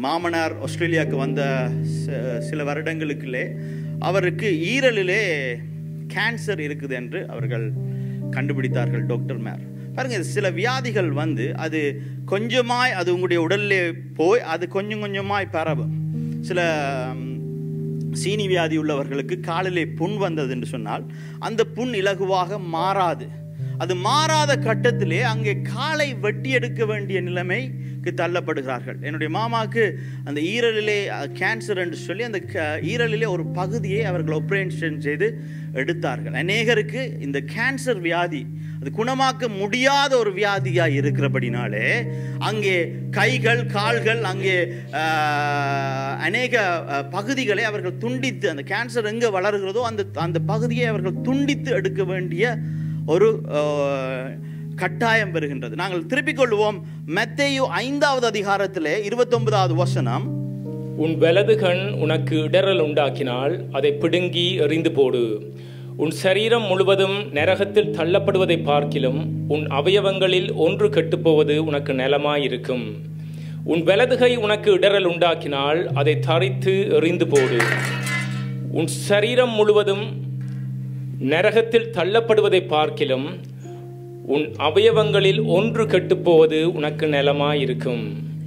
மாமனார் ஆஸ்திரேலியாவுக்கு வந்த ச- சில வருடங்களுக்குள்ளே அவருக்கு ஈரலிலே கேன்சர் இருக்குது என்று அவர்கள் கண்டுபிடித்தார்கள் டாக்டர் மேர் பாருங்க சில வியாதிகள் வந்து அது கொஞ்சமாய் அது உங்களுடைய உடல்லே போய் அது கொஞ்சம் கொஞ்சமாய் பரவும் சில ம், சீனி வியாதி உள்ளவர்களுக்கு காலிலே புண் வந்தது என்று சொன்னால் அந்த புண் இலகுவாக மாறாது அது மாறாத கட்டத்திலே அங்கே காலை வெட்டி எடுக்க வேண்டிய நிலைமைக்கு தள்ளப்படுகிறார்கள் என்னுடைய மாமாவுக்கு அந்த ஈரலிலே கேன்சர் என்று சொல்லி அந்த க- ஈரலிலே ஒரு பகுதியை அவர்கள் ஆப்ரேஷன் செய்து எடுத்தார்கள் அநேகருக்கு இந்த கேன்சர் வியாதி அது குணமாக்க முடியாத ஒரு வியாதியாக இருக்கிறபடினாலே அங்கே கைகள் கால்கள் அங்கே ஆஹ், அநேக ஆஹ், பகுதிகளை அவர்கள் துண்டித்து அந்த கேன்சர் எங்கே வளர்கிறதோ அந்த அந்த பகுதியை அவர்கள் துண்டித்து எடுக்க வேண்டிய ஒரு ஆஹ், கட்டாயம் பெறுகின்றது நாங்கள் திருப்பிக் கொள்வோம் மெத்தேயு ஐந்தாவது அதிகாரத்திலே இருபத்தொன்பதாவது வசனம் உன் வலது கண் உனக்கு இடறல் உண்டாக்கினால் அதை பிடுங்கி எறிந்து போடு உன் சரீரம் முழுவதும் நரகத்தில் தள்ளப்படுவதை பார்க்கிலும் உன் அவயவங்களில் ஒன்று கெட்டுப்போவது உனக்கு நலமாயிருக்கும் உன் வலதுகை உனக்கு இடறல் உண்டாக்கினால் அதை தரித்து எறிந்து போடு உன் சரீரம் முழுவதும் நரகத்தில் தள்ளப்படுவதை பார்க்கிலும் உன் அவயவங்களில் ஒன்று கெட்டுப்போவது உனக்கு நலமாயிருக்கும்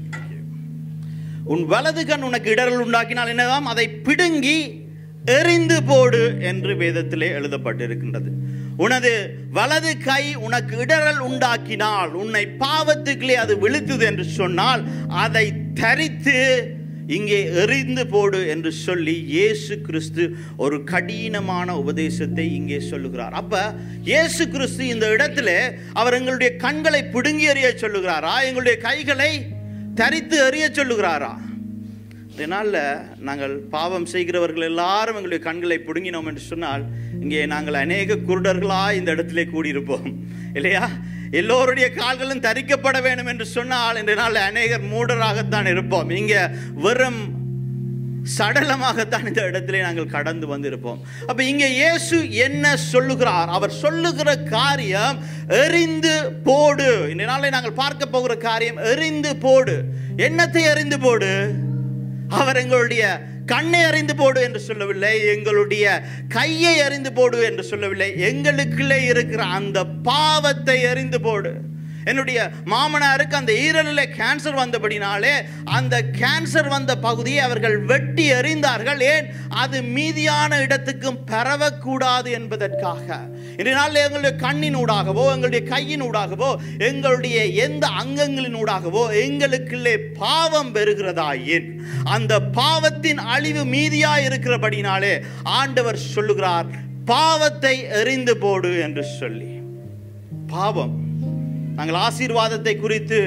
உன் வலது கண் உனக்கு இடரல் உண்டாக்கினால் என்னதாம் அதை பிடுங்கி எறிந்து போடு என்று வேதத்திலே எழுதப்பட்டிருக்கின்றது உனது வலது கை உனக்கு இடரல் உண்டாக்கினால் உன்னை பாவத்துக்குள்ளே அது விழுத்துது என்று சொன்னால் அதை தரித்து இங்கே எறிந்து போடு என்று சொல்லி இயேசு கிறிஸ்து ஒரு கடினமான உபதேசத்தை இங்கே சொல்லுகிறார் அப்ப இயேசு கிறிஸ்து இந்த இடத்துல அவர் எங்களுடைய கண்களை பிடுங்கி எறிய சொல்லுகிறாரா எங்களுடைய கைகளை தரித்து எறிய சொல்லுகிறாரா இதனால் நாங்கள் பாவம் செய்கிறவர்கள் எல்லாரும் எங்களுடைய கண்களை பிடுங்கினோம் என்று சொன்னால் இங்கே நாங்கள் அநேக குருடர்களாக இந்த இடத்திலே கூடியிருப்போம் இல்லையா எல்லோருடைய கால்களும் தரிக்கப்பட வேண்டும் என்று சொன்னால் இன்றைய நாள் அநேகர் மூடராகத்தான் இருப்போம் இங்கே வெறும் சடலமாகத்தான் இந்த இடத்திலே நாங்கள் கடந்து வந்திருப்போம் அப்ப இங்கே இயேசு என்ன சொல்லுகிறார் அவர் சொல்லுகிற காரியம் எரிந்து போடு இந்த நாளை நாங்கள் பார்க்க போகிற காரியம் எரிந்து போடு என்னத்தை எரிந்து போடு அவர் எங்களுடைய கண்ணை அறிந்து போடு என்று சொல்லவில்லை எங்களுடைய கையை அறிந்து போடு என்று சொல்லவில்லை எங்களுக்குள்ளே இருக்கிற அந்த பாவத்தை அறிந்து போடு என்னுடைய மாமனாருக்கு அந்த ஈரலில் கேன்சர் வந்தபடினாலே அந்த கேன்சர் வந்த பகுதியை அவர்கள் வெட்டி எறிந்தார்கள் ஏன் அது மீதியான இடத்துக்கும் பரவக்கூடாது என்பதற்காக இன்றைய நாளில் எங்களுடைய கண்ணின் ஊடாகவோ எங்களுடைய கையின் ஊடாகவோ எங்களுடைய எந்த அங்கங்களின் ஊடாகவோ எங்களுக்குள்ளே பாவம் பெறுகிறதாயின் அந்த பாவத்தின் அழிவு மீதியாய் இருக்கிறபடினாலே ஆண்டவர் சொல்லுகிறார் பாவத்தை எறிந்து போடு என்று சொல்லி பாவம் நாங்கள் ஆசீர்வாதத்தை குறித்து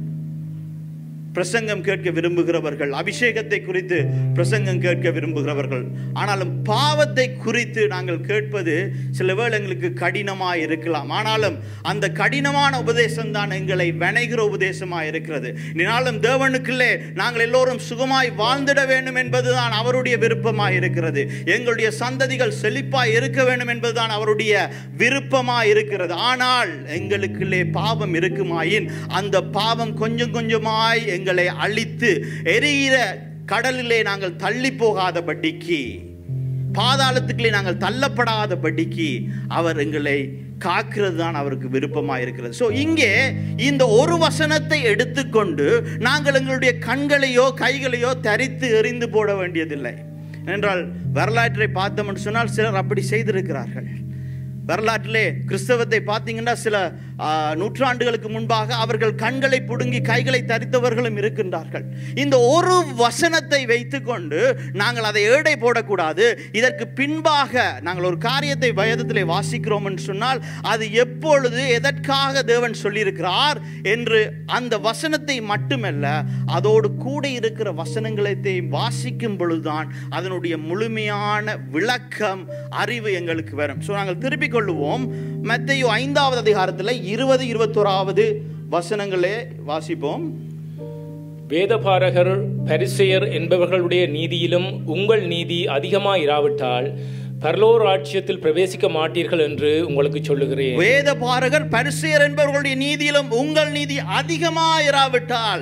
பிரசங்கம் கேட்க விரும்புகிறவர்கள் அபிஷேகத்தை குறித்து பிரசங்கம் கேட்க விரும்புகிறவர்கள் ஆனாலும் பாவத்தை குறித்து நாங்கள் கேட்பது சில வேளை எங்களுக்கு கடினமாக இருக்கலாம் ஆனாலும் அந்த கடினமான உபதேசம் தான் எங்களை வணைகிற உபதேசமாக இருக்கிறது இதனாலும் தேவனுக்குள்ளே நாங்கள் எல்லோரும் சுகமாய் வாழ்ந்திட வேண்டும் என்பதுதான் அவருடைய விருப்பமாக இருக்கிறது எங்களுடைய சந்ததிகள் செழிப்பாய் இருக்க வேண்டும் என்பதுதான் அவருடைய விருப்பமாக இருக்கிறது ஆனால் எங்களுக்குள்ளே பாவம் இருக்குமாயின் அந்த பாவம் கொஞ்சம் கொஞ்சமாய் எங்களை அழித்து எரிகிற கடலிலே நாங்கள் தள்ளி போகாதபடிக்கு பாதாளத்துக்குள்ளே நாங்கள் தள்ளப்படாதபடிக்கு அவர் எங்களை காக்கிறது தான் அவருக்கு விருப்பமாக இருக்கிறது ஸோ இங்கே இந்த ஒரு வசனத்தை எடுத்துக்கொண்டு நாங்கள் எங்களுடைய கண்களையோ கைகளையோ தரித்து எறிந்து போட வேண்டியதில்லை என்றால் வரலாற்றை பார்த்தோம்னு சொன்னால் சிலர் அப்படி செய்திருக்கிறார்கள் வரலாற்றிலே கிறிஸ்தவத்தை பார்த்தீங்கன்னா சில ஆ, நூற்றாண்டுகளுக்கு முன்பாக அவர்கள் கண்களை புடுங்கி கைகளை தரித்தவர்களும் இருக்கின்றார்கள் இந்த ஒரு வசனத்தை வைத்துக்கொண்டு நாங்கள் அதை ஏடை போடக்கூடாது இதற்கு பின்பாக நாங்கள் ஒரு காரியத்தை வயதத்திலே வாசிக்கிறோம் என்று சொன்னால் அது எப்பொழுது எதற்காக தேவன் சொல்லியிருக்கிறார் என்று அந்த வசனத்தை மட்டுமல்ல அதோடு கூட இருக்கிற வசனங்களை வாசிக்கும் பொழுதுதான் அதனுடைய முழுமையான விளக்கம் அறிவு எங்களுக்கு வரும் ஸோ நாங்கள் திருப்பிக் கொள்ளுவோம் மத்தையோ ஐந்தாவது அதிகாரத்தில் இருபது இருபத்தோராவது வசனங்களே வாசிப்போம் வேதபாரகர் பரிசெயர் என்பவர்களுடைய நீதியிலும் உங்கள் நீதி அதிகமாயிராவிட்டால் பரலோர் ராட்சியத்தில் பிரவேசிக்க மாட்டீர்கள் என்று உங்களுக்கு சொல்லுகிறேன் வேத பாரகர் பரிசேர் என்பவர்களுடைய நீதியிலும் உங்கள் நீதி அதிகமாயிராவிட்டால்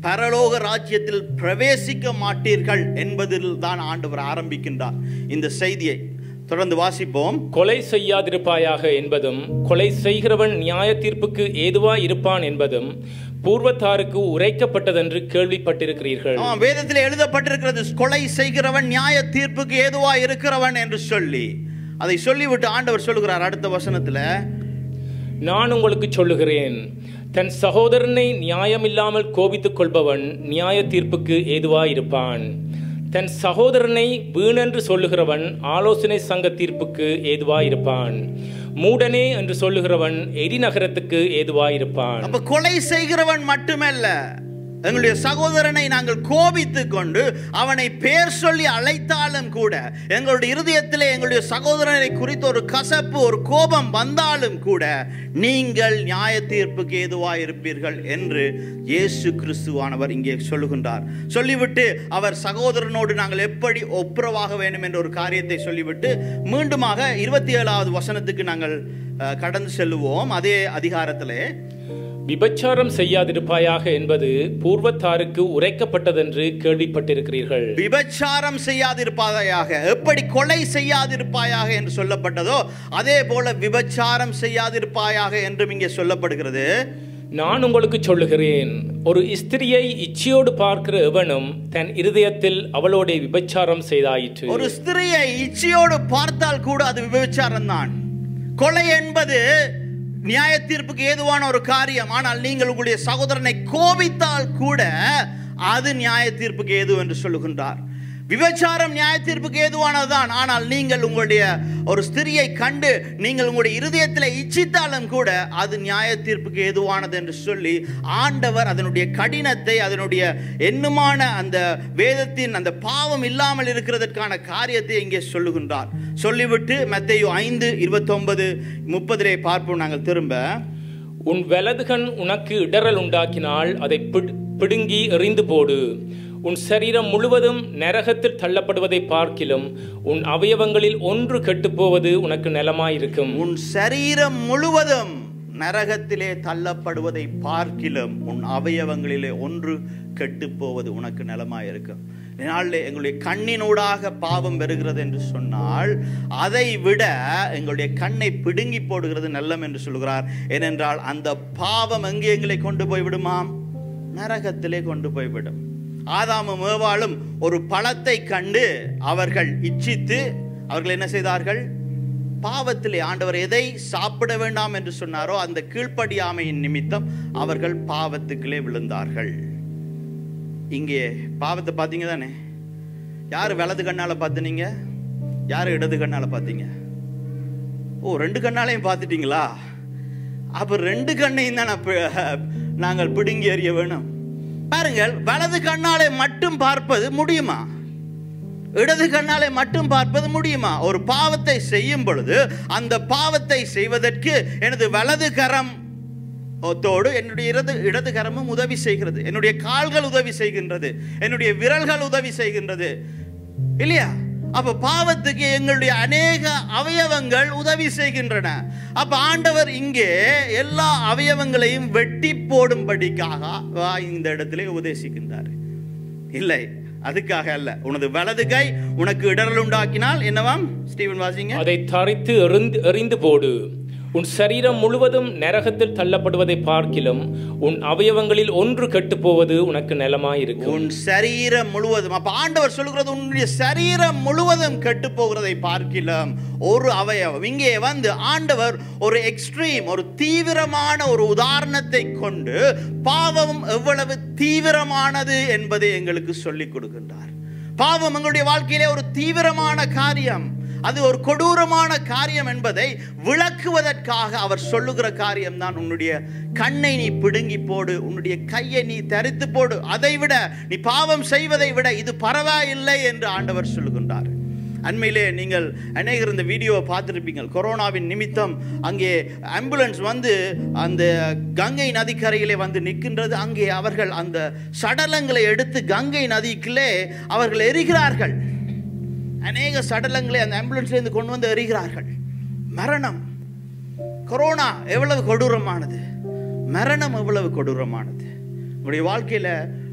பரலோக ராஜ்யத்தில் பிரவேசிக்க மாட்டீர்கள் என்பதில் தான் ஆண்டவர் ஆரம்பிக்கின்றார் இந்த செய்தியை தொடர்ந்து வாசிப்போம் கொலை செய்யாதிருப்பாயாக என்பதும் கொலை செய்கிறவன் நியாய தீர்ப்புக்கு ஏதுவாய் இருப்பான் என்பதும் பூர்வத்தாருக்கு உரைக்கப்பட்டதென்று கேள்விப்பட்டிருக்கிறீர்கள் ஆமாம், வேதத்தில் எழுதப்பட்டிருக்கிறது கொலை செய்கிறவன் நியாய தீர்ப்புக்கு ஏதுவா இருக்கிறவன் என்று சொல்லி அதை சொல்லிவிட்டு ஆண்டவர் சொல்லுகிறார் அடுத்த வசனத்துல நான் உங்களுக்கு சொல்லுகிறேன் தன் சகோதரனை நியாயமில்லாமல் கோபித்துக் கொள்பவன் நியாய தீர்ப்புக்கு ஏதுவாயிருப்பான் தன் சகோதரனை வீணென்று சொல்லுகிறவன் ஆலோசனை சங்க தீர்ப்புக்கு ஏதுவாயிருப்பான் மூடனே என்று சொல்லுகிறவன் எரிநகரத்துக்கு ஏதுவாயிருப்பான் அப்ப கொலை செய்கிறவன் மட்டுமல்ல எங்களுடைய சகோதரனை நாங்கள் கோபித்துக் கொண்டு அவனை பேர் சொல்லி அழைத்தாலும் கூட எங்களுடைய இருதயத்திலே எங்களுடைய சகோதரனை குறித்து ஒரு கசப்பு ஒரு கோபம் வந்தாலும் கூட நீங்கள் நியாய தீர்ப்புக்கு ஏதுவாய் இருப்பீர்கள் என்று இயேசு கிறிஸ்துவானவர் இங்கே சொல்லுகின்றார் சொல்லிவிட்டு அவர் சகோதரனோடு நாங்கள் எப்படி ஒப்புரவாக வேண்டும் என்ற ஒரு காரியத்தை சொல்லிவிட்டு மீண்டுமாக இருபத்தி ஏழாவது வசனத்துக்கு நாங்கள் அஹ், கடந்து செல்லுவோம் அதே அதிகாரத்திலே விபச்சாரம் செய்யாதிருப்பாயாக என்பது பூர்வத்தாருக்கு உரைக்கப்பட்டதென்று கேள்விப்பட்டிருக்கிறீர்கள் விபச்சாரம் செய்யாதிருப்பாயாக எப்படி கொலை செய்யாதிருப்பாயாக என்று சொல்லப்பட்டதோ அதே போல விபச்சாரம் செய்யாதிருப்பாயாக என்றும் இங்கே சொல்லப்படுகிறது நான் உங்களுக்கு சொல்லுகிறேன் ஒரு ஸ்திரியை இச்சையோடு பார்க்கிற எவனும் தன் இருதயத்தில் அவளோட விபச்சாரம் செய்தாயிற்று ஒரு ஸ்திரியை இச்சையோடு பார்த்தால் கூட அது விபச்சாரம் தான் கொலை என்பது நியாய தீர்ப்புக்கு ஏதுவான ஒரு காரியம் ஆனால் நீங்கள் உங்களுடைய சகோதரனை கோபித்தால் கூட அது நியாய தீர்ப்புக்கு ஏது என்று சொல்லுகின்றார் விபச்சாரம் நியாய தீர்ப்புக்கு ஏதுவானதுதான் ஆனால் நீங்கள் உங்களுடைய ஒரு ஸ்திரியை கண்டு நீங்கள் உங்களுடைய இருதயத்தில் இச்சித்தாலும் கூட அது நியாய தீர்ப்புக்கு ஏதுவானது என்று சொல்லி ஆண்டவர் அதனுடைய கடினத்தை அதனுடைய எண்ணுமான அந்த வேதத்தின் அந்த பாவம் இல்லாமல் இருக்கிறதற்கான காரியத்தை இங்கே சொல்லுகின்றார் சொல்லிவிட்டு மத்தேயு ஐந்து இருபத்தொன்பது முப்பதிலே பார்ப்போம் நாங்கள் திரும்ப உன் வலதுகண் உனக்கு இடறல் உண்டாக்கினால் அதை பிடு- பிடுங்கி எறிந்து போடு உன் சரீரம் முழுவதும் நரகத்தில் தள்ளப்படுவதை பார்க்கிலும் உன் அவயவங்களில் ஒன்று கெட்டுப்போவது உனக்கு நலமாயிருக்கும் உன் சரீரம் முழுவதும் நரகத்திலே தள்ளப்படுவதை பார்க்கிலும் உன் அவயவங்களிலே ஒன்று கெட்டுப் போவது உனக்கு நலமாயிருக்கும் இதனாலே எங்களுடைய கண்ணினூடாக பாவம் வருகிறது என்று சொன்னால் அதை விட எங்களுடைய கண்ணை பிடுங்கி போடுகிறது நல்லம் என்று சொல்கிறார் ஏனென்றால் அந்த பாவம் எங்கே எங்களை கொண்டு போய் விடுமாம் நரகத்திலே கொண்டு போய்விடும் ஆதாமும் ஏவாளும் ஒரு பழத்தை கண்டு அவர்கள் இச்சித்து அவர்கள் என்ன செய்தார்கள் பாவத்திலே ஆண்டவர் எதை சாப்பிட வேண்டாம் என்று சொன்னாரோ அந்த கீழ்ப்படியாமையின் நிமித்தம் அவர்கள் பாவத்துக்குள்ளே விழுந்தார்கள் இங்கே பாவத்தை பார்த்தீங்க தானே யார் வலது கண்ணால பார்த்தீங்க யார் இடது கண்ணால பார்த்தீங்க ஓ ரெண்டு கண்ணாலையும் பார்த்துட்டீங்களா அப்ப ரெண்டு கண்ணையும் தான் அப்ப- நாங்கள் பிடுங்கி எறிய வேணும் பாருங்கள் வலது கண்ணாலே மட்டும் பார்ப்பது முடியுமா இடது கண்ணாலே மட்டும் பார்ப்பது முடியுமா ஒரு பாவத்தை செய்யும் பொழுது அந்த பாவத்தை செய்வதற்கு எனது வலது கரம் தோடு என்னுடைய இடது இடது கரமும் உதவி செய்கிறது என்னுடைய கால்கள் உதவி செய்கின்றது என்னுடைய விரல்கள் உதவி செய்கின்றது இல்லையா அப்ப பாவத்துக்கு எங்களுடைய அநேக அவயவங்கள் உதவி செய்கின்றன அப்ப ஆண்டவர் இங்கே எல்லா அவயவங்களையும் வெட்டி போடும்படிக்காக வா இந்த இடத்திலே உபதேசிக்கின்றார் இல்லை அதுக்காக அல்ல உனது வலது கை உனக்கு இடரல் உண்டாக்கினால் என்னவாம் ஸ்டீவன் வாசிங்க அதை தரித்து எறிந்து எறிந்து போடு உன் சரீரம் முழுவதும் நரகத்தில் தள்ளப்படுவதை பார்க்கிலும் உன் அவயவங்களில் ஒன்று கெட்டுப்போவது உனக்கு நலமாயிருக்கும் உன் சரீரம் முழுவதும் அப்ப ஆண்டவர் சொல்லுகிறது உன்னுடைய சரீரம் முழுவதும் கெட்டு போகிறதை பார்க்கலாம் ஒரு அவயவம் இங்கே வந்து ஆண்டவர் ஒரு எக்ஸ்ட்ரீம் ஒரு தீவிரமான ஒரு உதாரணத்தை கொண்டு பாவம் எவ்வளவு தீவிரமானது என்பதை எங்களுக்கு சொல்லிக் கொடுக்கின்றார் பாவம் எங்களுடைய வாழ்க்கையிலே ஒரு தீவிரமான காரியம் அது ஒரு கொடூரமான காரியம் என்பதை விளக்குவதற்காக அவர் சொல்லுகிற காரியம்தான் உன்னுடைய கண்ணை நீ பிடுங்கி போடு உன்னுடைய கையை நீ தரித்து போடு அதை விட நீ பாவம் செய்வதை விட இது பரவாயில்லை என்று ஆண்டவர் சொல்லுகின்றார் அண்மையிலே நீங்கள் அநேகர் இந்த வீடியோவை பார்த்துருப்பீங்க கொரோனாவின் நிமித்தம் அங்கே ஆம்புலன்ஸ் வந்து அந்த கங்கை நதிக்கரையிலே வந்து நிற்கின்றது அங்கே அவர்கள் அந்த சடலங்களை எடுத்து கங்கை நதிக்குள்ளே அவர்கள் எரிகிறார்கள் அநேக சடலங்களை அந்த ஆம்புலன்ஸ்லேருந்து கொண்டு வந்து எறிகிறார்கள் மரணம் கொரோனா எவ்வளவு கொடூரமானது மரணம் எவ்வளவு கொடூரமானது உங்களுடைய வாழ்க்கையில்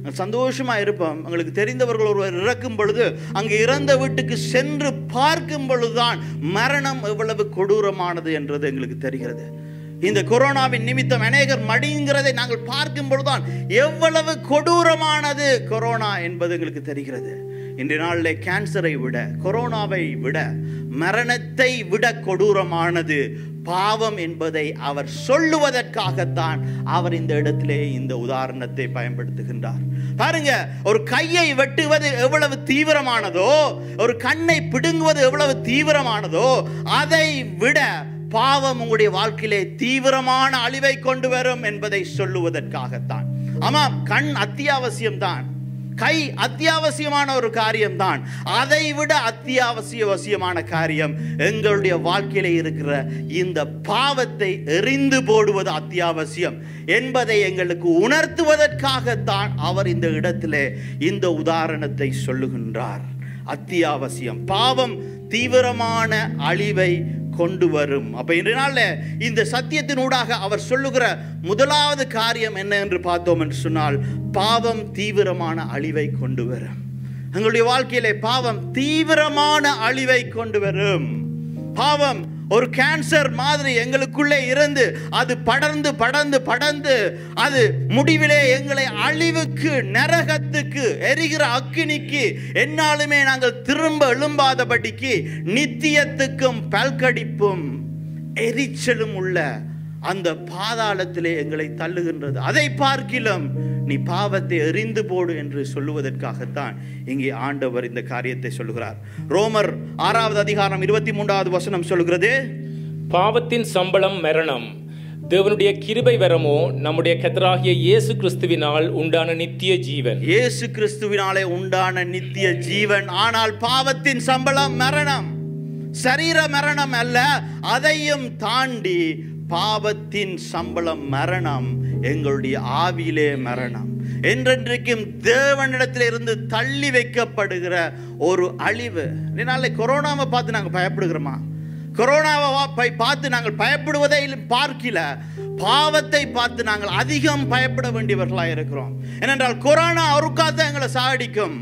சந்தோஷமா இருப்போம் எங்களுக்கு தெரிந்தவர்கள் ஒருவர் இறக்கும் பொழுது அங்கு இறந்த வீட்டுக்கு சென்று பார்க்கும் பொழுதுதான் மரணம் எவ்வளவு கொடூரமானது என்றது எங்களுக்கு தெரிகிறது இந்த கொரோனாவின் நிமித்தம் அநேகர் மடிங்கிறதை நாங்கள் பார்க்கும் பொழுதுதான் எவ்வளவு கொடூரமானது கொரோனா என்பது எங்களுக்கு தெரிகிறது இன்றைய நாளிலே கேன்சரை விட கொரோனாவை விட மரணத்தை விட கொடூரமானது பாவம் என்பதை அவர் சொல்லுவதற்காகத்தான் அவர் இந்த இடத்திலே இந்த உதாரணத்தை பயன்படுத்துகின்றார் பாருங்க ஒரு கையை வெட்டுவது எவ்வளவு தீவிரமானதோ ஒரு கண்ணை பிடுங்குவது எவ்வளவு தீவிரமானதோ அதை விட பாவம் உங்களுடைய வாழ்க்கையிலே தீவிரமான அழிவை கொண்டு வரும் என்பதை சொல்லுவதற்காகத்தான் ஆமாம் கண் அத்தியாவசியம்தான் கை அத்தியாவசியமான ஒரு காரியம்தான் அதை விட அத்தியாவசிய அவசியமான காரியம் எங்களுடைய வாழ்க்கையில இருக்கிற இந்த பாவத்தை எரிந்து போடுவது அத்தியாவசியம் என்பதை எங்களுக்கு உணர்த்துவதற்காகத்தான் அவர் இந்த இடத்திலே இந்த உதாரணத்தை சொல்லுகின்றார் அத்தியாவசியம் பாவம் தீவிரமான அழிவை கொண்டு வரும் அப்ப இன்றைய நாள்ல இந்த சத்தியத்தினூடாக அவர் சொல்லுகிற முதலாவது காரியம் என்ன என்று பார்த்தோம் என்று சொன்னால் பாவம் தீவிரமான அழிவை கொண்டு வரும் எங்களுடைய வாழ்க்கையிலே பாவம் தீவிரமான அழிவை கொண்டு வரும் பாவம் ஒரு கேன்சர் மாதிரி எங்களுக்குள்ளே இருந்து அது படர்ந்து படர்ந்து படர்ந்து அது முடிவிலே எங்களை அழிவுக்கு நரகத்துக்கு எரிகிற அக்கினிக்கு என்னாலுமே நாங்கள் திரும்ப எழும்பாதபடிக்கு நித்தியத்துக்கும் பல்கடிப்பும் எரிச்சலும் உள்ள அந்த பாதாளத்திலே எங்களை தள்ளுகின்றது அதை பார்க்கிலும் நீ பாவத்தை எரிந்து போடு என்று சொல்லுவதற்காகத்தான் இங்கே ஆண்டவர் இந்த காரியத்தை சொல்லுகிறார் ரோமர் ஆறாவது அதிகாரம் இருபத்தி மூன்றாவது வசனம் சொல்கிறது பாவத்தின் சம்பளம் மரணம் தேவனுடைய கிருபை வரமோ நம்முடைய கத்தராகிய இயேசு கிறிஸ்துவினால் உண்டான நித்திய ஜீவன் இயேசு கிறிஸ்துவினாலே உண்டான நித்திய ஜீவன் ஆனால் பாவத்தின் சம்பளம் மரணம் சரீர மரணம் அல்ல அதையும் தாண்டி பாவத்தின் சம்பளம் மரணம் எங்களுடைய ஆவியிலே மரணம் என்றென்றைக்கும் தேவனிடத்தில் இருந்து தள்ளி வைக்கப்படுகிற ஒரு அழிவு இதனால கொரோனாவை பார்த்து நாங்கள் பயப்படுகிறோமா கொரோனாவை வா- பை- பார்த்து நாங்கள் பயப்படுவதை பார்க்கல பாவத்தை பார்த்து நாங்கள் அதிகம் பயப்பட வேண்டியவர்களாக இருக்கிறோம் ஏனென்றால் கொரோனா அவருக்காக எங்களை சாடிக்கும்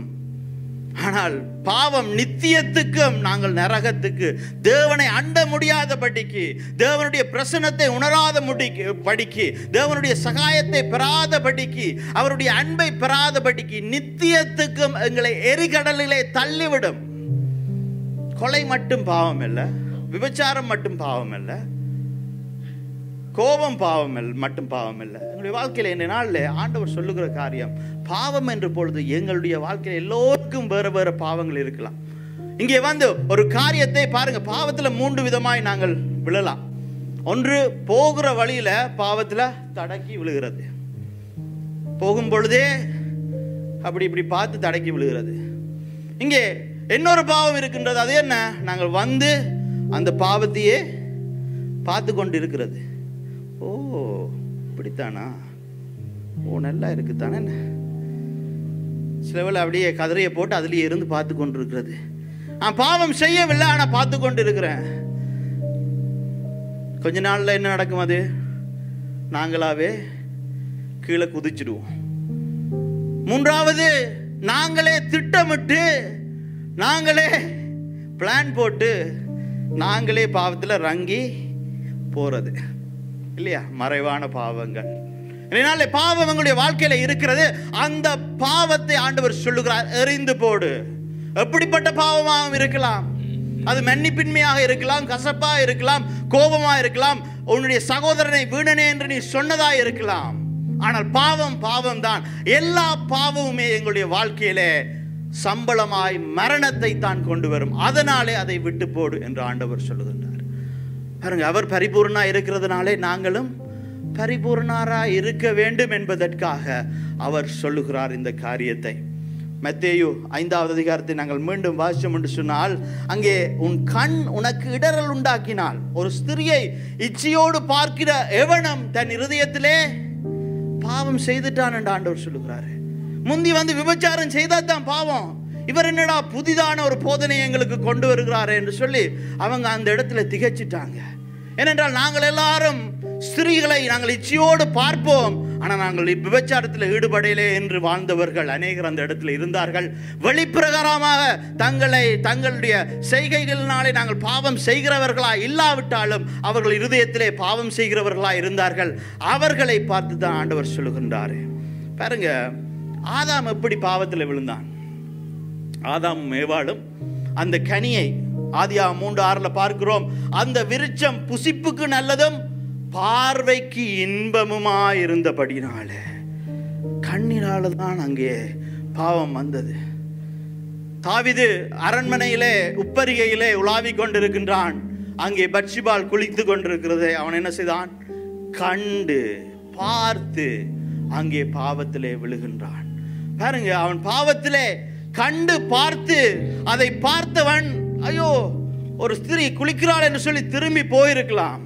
ஆனால் பாவம் நித்தியத்துக்கும் நாங்கள் நரகத்துக்கு தேவனை அண்ட முடியாதபடிக்கு தேவனுடைய பிரசன்னத்தை உணராத முடிக்கு படிக்கு தேவனுடைய சகாயத்தை பெறாதபடிக்கு அவருடைய அன்பை பெறாதபடிக்கு நித்தியத்துக்கும் எங்களை எரிகடலிலே தள்ளிவிடும் கொலை மட்டும் பாவம் இல்லை விபச்சாரம் மட்டும் பாவம் இல்லை கோபம் பாவம் இல்ல- மட்டும் பாவம் இல்லை எங்களுடைய வாழ்க்கையில் என்ன நாளில் ஆண்டவர் சொல்லுகிற காரியம் பாவம் என்று பொழுது எங்களுடைய வாழ்க்கையில் எல்லோருக்கும் வேறு வேறு பாவங்கள் இருக்கலாம் இங்கே வந்து ஒரு காரியத்தை பாருங்க பாவத்தில் மூன்று விதமாய் நாங்கள் விழலாம் ஒன்று போகிற வழியில பாவத்தில் தடக்கி விழுகிறது போகும் பொழுதே அப்படி இப்படி பார்த்து தடக்கி விழுகிறது இங்கே இன்னொரு பாவம் இருக்கின்றது அது என்ன நாங்கள் வந்து அந்த பாவத்தையே பார்த்து கொண்டு இருக்கிறது ஓ இப்படித்தானா ஓ நல்லா இருக்குதானே சில வேளை அப்படியே கதிரையை போட்டு அதுலேயே இருந்து பார்த்து கொண்டு இருக்கிறது நான் பாவம் செய்யவில்லை ஆனால் பார்த்து கொண்டு இருக்கிறேன் கொஞ்ச நாளில் என்ன நடக்கும் அது நாங்களாவே கீழே குதிச்சிடுவோம் மூன்றாவது நாங்களே திட்டமிட்டு நாங்களே பிளான் போட்டு நாங்களே பாவத்தில் ரங்கி போறது இல்லையா மறைவான பாவங்கள் இதனால பாவம் எங்களுடைய வாழ்க்கையில இருக்கிறது அந்த பாவத்தை ஆண்டவர் சொல்லுகிறார் எறிந்து போடு எப்படிப்பட்ட பாவமாகவும் இருக்கலாம் அது மன்னிப்பின்மையாக இருக்கலாம் கசப்பா இருக்கலாம் கோபமா இருக்கலாம் உன்னுடைய சகோதரனை வீணனே என்று நீ சொன்னதா இருக்கலாம் ஆனால் பாவம் பாவம் தான் எல்லா பாவமுமே எங்களுடைய வாழ்க்கையிலே சம்பளமாய் மரணத்தை தான் கொண்டு வரும் அதனாலே அதை விட்டு போடு என்று ஆண்டவர் சொல்லுகின்றார் பாருங்க அவர் பரிபூர்ணா இருக்கிறதுனாலே நாங்களும் பரிபூர்ணாரா இருக்க வேண்டும் என்பதற்காக அவர் சொல்லுகிறார் இந்த காரியத்தை மத்தேயு ஐந்தாவது அதிகாரத்தை நாங்கள் மீண்டும் வாசிச்சோம் என்று சொன்னால் அங்கே உன் கண் உனக்கு இடரல் உண்டாக்கினால் ஒரு ஸ்திரியை இச்சையோடு பார்க்கிற எவனும் தன் இருதயத்திலே பாவம் செய்துட்டான் என்று ஆண்டவர் சொல்லுகிறாரு முந்தி வந்து விபச்சாரம் செய்தா தான் பாவம் இவர் என்னடா புதிதான ஒரு போதனை எங்களுக்கு கொண்டு வருகிறாரு என்று சொல்லி அவங்க அந்த இடத்துல திகைச்சிட்டாங்க ஏனென்றால் நாங்கள் எல்லாரும் ஸ்திரீகளை நாங்கள் இச்சையோடு பார்ப்போம் ஆனால் நாங்கள் விபச்சாரத்தில் ஈடுபடையிலே என்று வாழ்ந்தவர்கள் அநேகர் அந்த இடத்துல இருந்தார்கள் வெளிப்பிரகாரமாக தங்களை தங்களுடைய செய்கைகளினாலே நாங்கள் பாவம் செய்கிறவர்களா இல்லாவிட்டாலும் அவர்கள் இருதயத்திலே பாவம் செய்கிறவர்களா இருந்தார்கள் அவர்களை பார்த்து தான் ஆண்டவர் சொல்லுகின்றார் பாருங்க ஆதாம் எப்படி பாவத்தில் விழுந்தான் ஆதாமும் ஏவாளும் அந்த கனியை ஆதியா மூன்று ஆறுல பார்க்கிறோம் அந்த விருட்சம் புசிப்புக்கு நல்லதும் பார்வைக்கு இன்பமுமா இருந்தபடினால கண்ணினால தான் அங்கே பாவம் வந்தது தாவிது அரண்மனையிலே உப்பரிகையிலே உலாவிக் கொண்டிருக்கின்றான் அங்கே பட்சிபால் குளித்து கொண்டிருக்கிறதை அவன் என்ன செய்தான் கண்டு பார்த்து அங்கே பாவத்திலே விழுகின்றான் பாருங்க அவன் பாவத்திலே கண்டு பார்த்து அதை பார்த்தவன் ஐயோ ஒரு ஸ்திரீ குளிக்கிறாள் என்று சொல்லி திரும்பி போயிருக்கலாம்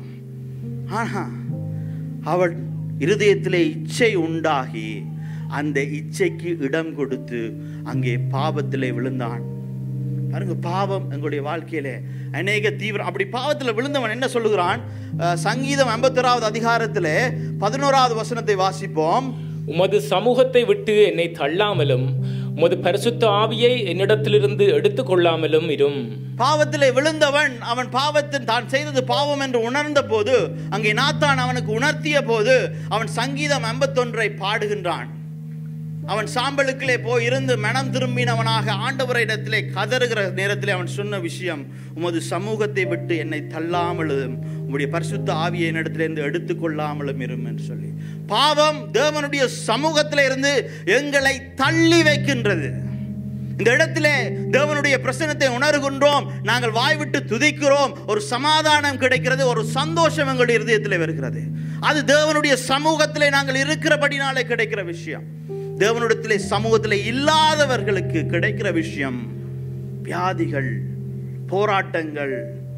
ஆனா அவள் இருதயத்திலே இச்சை உண்டாகி அந்த இச்சைக்கு இடம் கொடுத்து அங்கே பாவத்திலே விழுந்தான் பாருங்க பாவம் எங்களுடைய வாழ்க்கையிலே அநேக தீவிரம் அப்படி பாவத்தில் விழுந்தவன் என்ன சொல்லுகிறான் அஹ், சங்கீதம் ஐம்பத்தொராவது அதிகாரத்திலே பதினோராவது வசனத்தை வாசிப்போம் உமது சமூகத்தை விட்டு என்னை தள்ளாமலும் உமது பரிசுத்த ஆவியை என்னிடத்திலிருந்து எடுத்துக்கொள்ளாமலும் இரும் பாவத்திலே விழுந்தவன் அவன் பாவத்தின் தான் செய்தது பாவம் என்று உணர்ந்த போது அங்கே நாத்தான் அவனுக்கு உணர்த்திய போது அவன் சங்கீதம் ஐம்பத்தொன்றை பாடுகின்றான் அவன் சாம்பலுக்கிலே போய் இருந்து மனம் திரும்பினவனாக ஆண்டவரிடத்திலே கதறுகிற நேரத்திலே அவன் சொன்ன விஷயம் உமது சமூகத்தை விட்டு என்னை தள்ளாமலும் உம்முடைய பரிசுத்த ஆவியை என்னிடத்திலிருந்து எடுத்துக்கொள்ளாமலும் இரும் என்று சொல்லி பாவம் தேவனுடைய சமூகத்திலே இருந்து எங்களை தள்ளி வைக்கின்றது இந்த இடத்திலே தேவனுடைய பிரசனத்தை உணர்கின்றோம் நாங்கள் வாய் விட்டு துதிக்கிறோம் ஒரு சமாதானம் கிடைக்கிறது ஒரு சந்தோஷம் எங்களுடைய இருதயத்திலே வருகிறது அது தேவனுடைய சமூகத்திலே நாங்கள் இருக்கிறபடினாலே கிடைக்கிற விஷயம் தேவனுடத்திலே சமூகத்திலே இல்லாதவர்களுக்கு கிடைக்கிற விஷயம் வியாதிகள் போராட்டங்கள்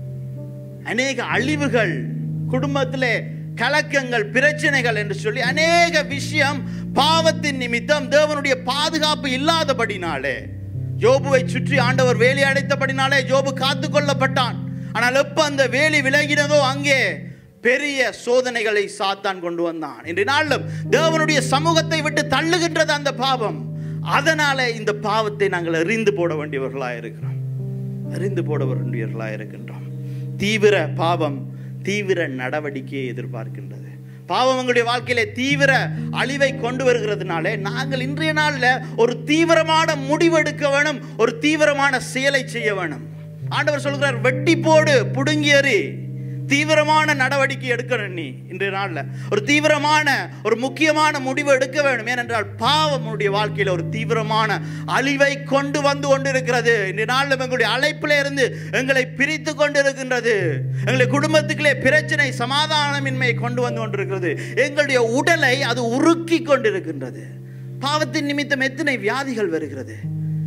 அநேக அழிவுகள் குடும்பத்திலே கலக்கங்கள் பிரச்சனைகள் என்று சொல்லி அநேக விஷயம் பாவத்தின் நிமித்தம் தேவனுடைய பாதுகாப்பு இல்லாதபடினாலே யோபுவை சுற்றி ஆண்டவர் வேலி அடைத்தபடினாலே யோபு காத்து கொள்ளப்பட்டான் ஆனால் எப்ப அந்த வேலி விலகினதோ அங்கே பெரிய சோதனைகளை சாத்தான் கொண்டு வந்தான் இன்றைய நாளிலும் தேவனுடைய சமூகத்தை விட்டு தள்ளுகின்றது அந்த பாவம் அதனால இந்த பாவத்தை நாங்கள் எறிந்து போட வேண்டியவர்களாக இருக்கிறோம் அறிந்து போட வேண்டியவர்களாக இருக்கின்றோம் தீவிர பாவம் தீவிர நடவடிக்கையை எதிர்பார்க்கின்றது பாவம் எங்களுடைய வாழ்க்கையிலே தீவிர அழிவை கொண்டு வருகிறதுனாலே நாங்கள் இன்றைய நாளில் ஒரு தீவிரமான முடிவெடுக்க வேணும் ஒரு தீவிரமான செயலை செய்ய வேணும் ஆண்டவர் சொல்கிறார் வெட்டி போடு புடுங்கி எறி தீவிரமான நடவடிக்கை எடுக்கணும் நீ இன்றைய நாளில் ஒரு தீவிரமான ஒரு முக்கியமான முடிவு எடுக்க வேண்டும் ஏனென்றால் பாவம் உன்னுடைய வாழ்க்கையில் ஒரு தீவிரமான அழிவை கொண்டு வந்து கொண்டிருக்கிறது இன்றைய நாளில் எங்களுடைய அழைப்பில் இருந்து எங்களை பிரித்து கொண்டிருக்கின்றது எங்களுடைய குடும்பத்துக்குள்ளே பிரச்சனை சமாதானமின்மையை கொண்டு வந்து கொண்டிருக்கிறது எங்களுடைய உடலை அது உருக்கி கொண்டிருக்கின்றது பாவத்தின் நிமித்தம் எத்தனை வியாதிகள் வருகிறது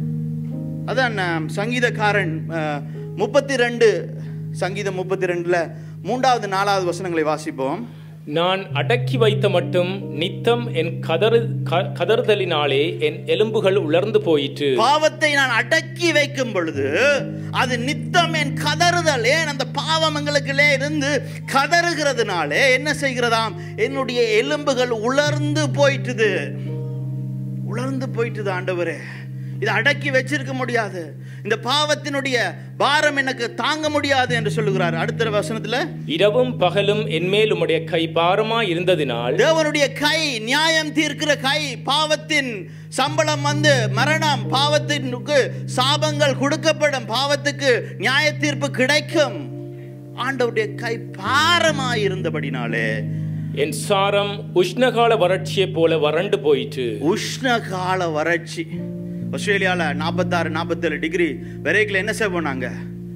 அதான் அஹ், சங்கீதக்காரன் முப்பத்தி ரெண்டு சங்கீதம் முப்பத்தி ரெண்டில் மூன்றாவது நாலாவது வசனங்களை வாசிப்போம் நான் அடக்கி வைத்த மட்டும் நித்தம் என் கதறு க- கதறுதலினாலே என் எலும்புகள் உலர்ந்து போயிற்று பாவத்தை நான் அடக்கி வைக்கும் பொழுது அது நித்தம் என் கதறுதல் ஏன் அந்த பாவம் எங்களுக்குள்ளே இருந்து கதறுகிறதுனாலே என்ன செய்கிறதாம் என்னுடைய எலும்புகள் உலர்ந்து போயிட்டுது உலர்ந்து போயிட்டுது ஆண்டவரே இதை அடக்கி வச்சிருக்க முடியாது இந்த பாவத்தினுடைய பாரம் எனக்கு தாங்க முடியாது என்று சொல்லுகிறார் அடுத்த வசனத்துல இரவும் பகலும் என்மேல் உம்முடைய கை பாரமா இருந்ததினால் தேவனுடைய கை நியாயம் தீர்க்கிற கை பாவத்தின் சம்பளம் வந்து மரணம் பாவத்திற்கு சாபங்கள் கொடுக்கப்படும் பாவத்துக்கு நியாய தீர்ப்பு கிடைக்கும் ஆண்டவருடைய கை பாரமாய் இருந்தபடினாலே என் சாரம் உஷ்ணகால வறட்சியைப் போல வறண்டு போயிற்று உஷ்ண கால வறட்சி ஆஸ்திரேலியாவில் நாற்பத்தாறு நாற்பத்தேழு டிகிரி வரைக்கும் என்ன செய்வோம் நாங்கள்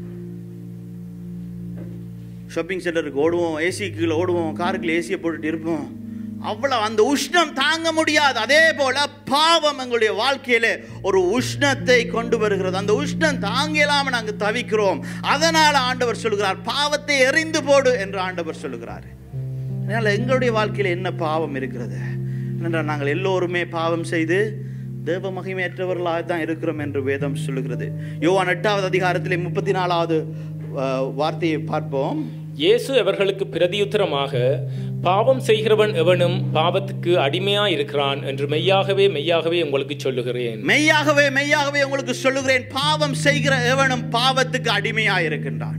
ஷாப்பிங் சென்டருக்கு ஓடுவோம் ஏசி கீழே ஓடுவோம் காருக்குள்ள ஏசியை போட்டுட்டு இருப்போம் அவ்வளோ அந்த உஷ்ணம் தாங்க முடியாது அதே போல பாவம் எங்களுடைய வாழ்க்கையில ஒரு உஷ்ணத்தை கொண்டு வருகிறது அந்த உஷ்ணம் தாங்க இல்லாம நாங்கள் தவிக்கிறோம் அதனால ஆண்டவர் சொல்லுகிறார் பாவத்தை எறிந்து போடு என்று ஆண்டவர் சொல்லுகிறார் அதனால எங்களுடைய வாழ்க்கையில என்ன பாவம் இருக்கிறது என்றால் நாங்கள் எல்லோருமே பாவம் செய்து தேவ மகிமையற்றவர்களாக தான் இருக்கிறோம் என்று வேதம் சொல்லுகிறது யோவான் எட்டாவது அதிகாரத்திலே முப்பத்தி நாலாவது அஹ், வார்த்தையை பார்ப்போம் இயேசு அவர்களுக்கு பிரதியுத்தரமாக பாவம் செய்கிறவன் எவனும் பாவத்துக்கு அடிமையாயிருக்கிறான் என்று மெய்யாகவே மெய்யாகவே உங்களுக்கு சொல்லுகிறேன் மெய்யாகவே மெய்யாகவே உங்களுக்கு சொல்லுகிறேன் பாவம் செய்கிற எவனும் பாவத்துக்கு அடிமையாயிருக்கின்றான்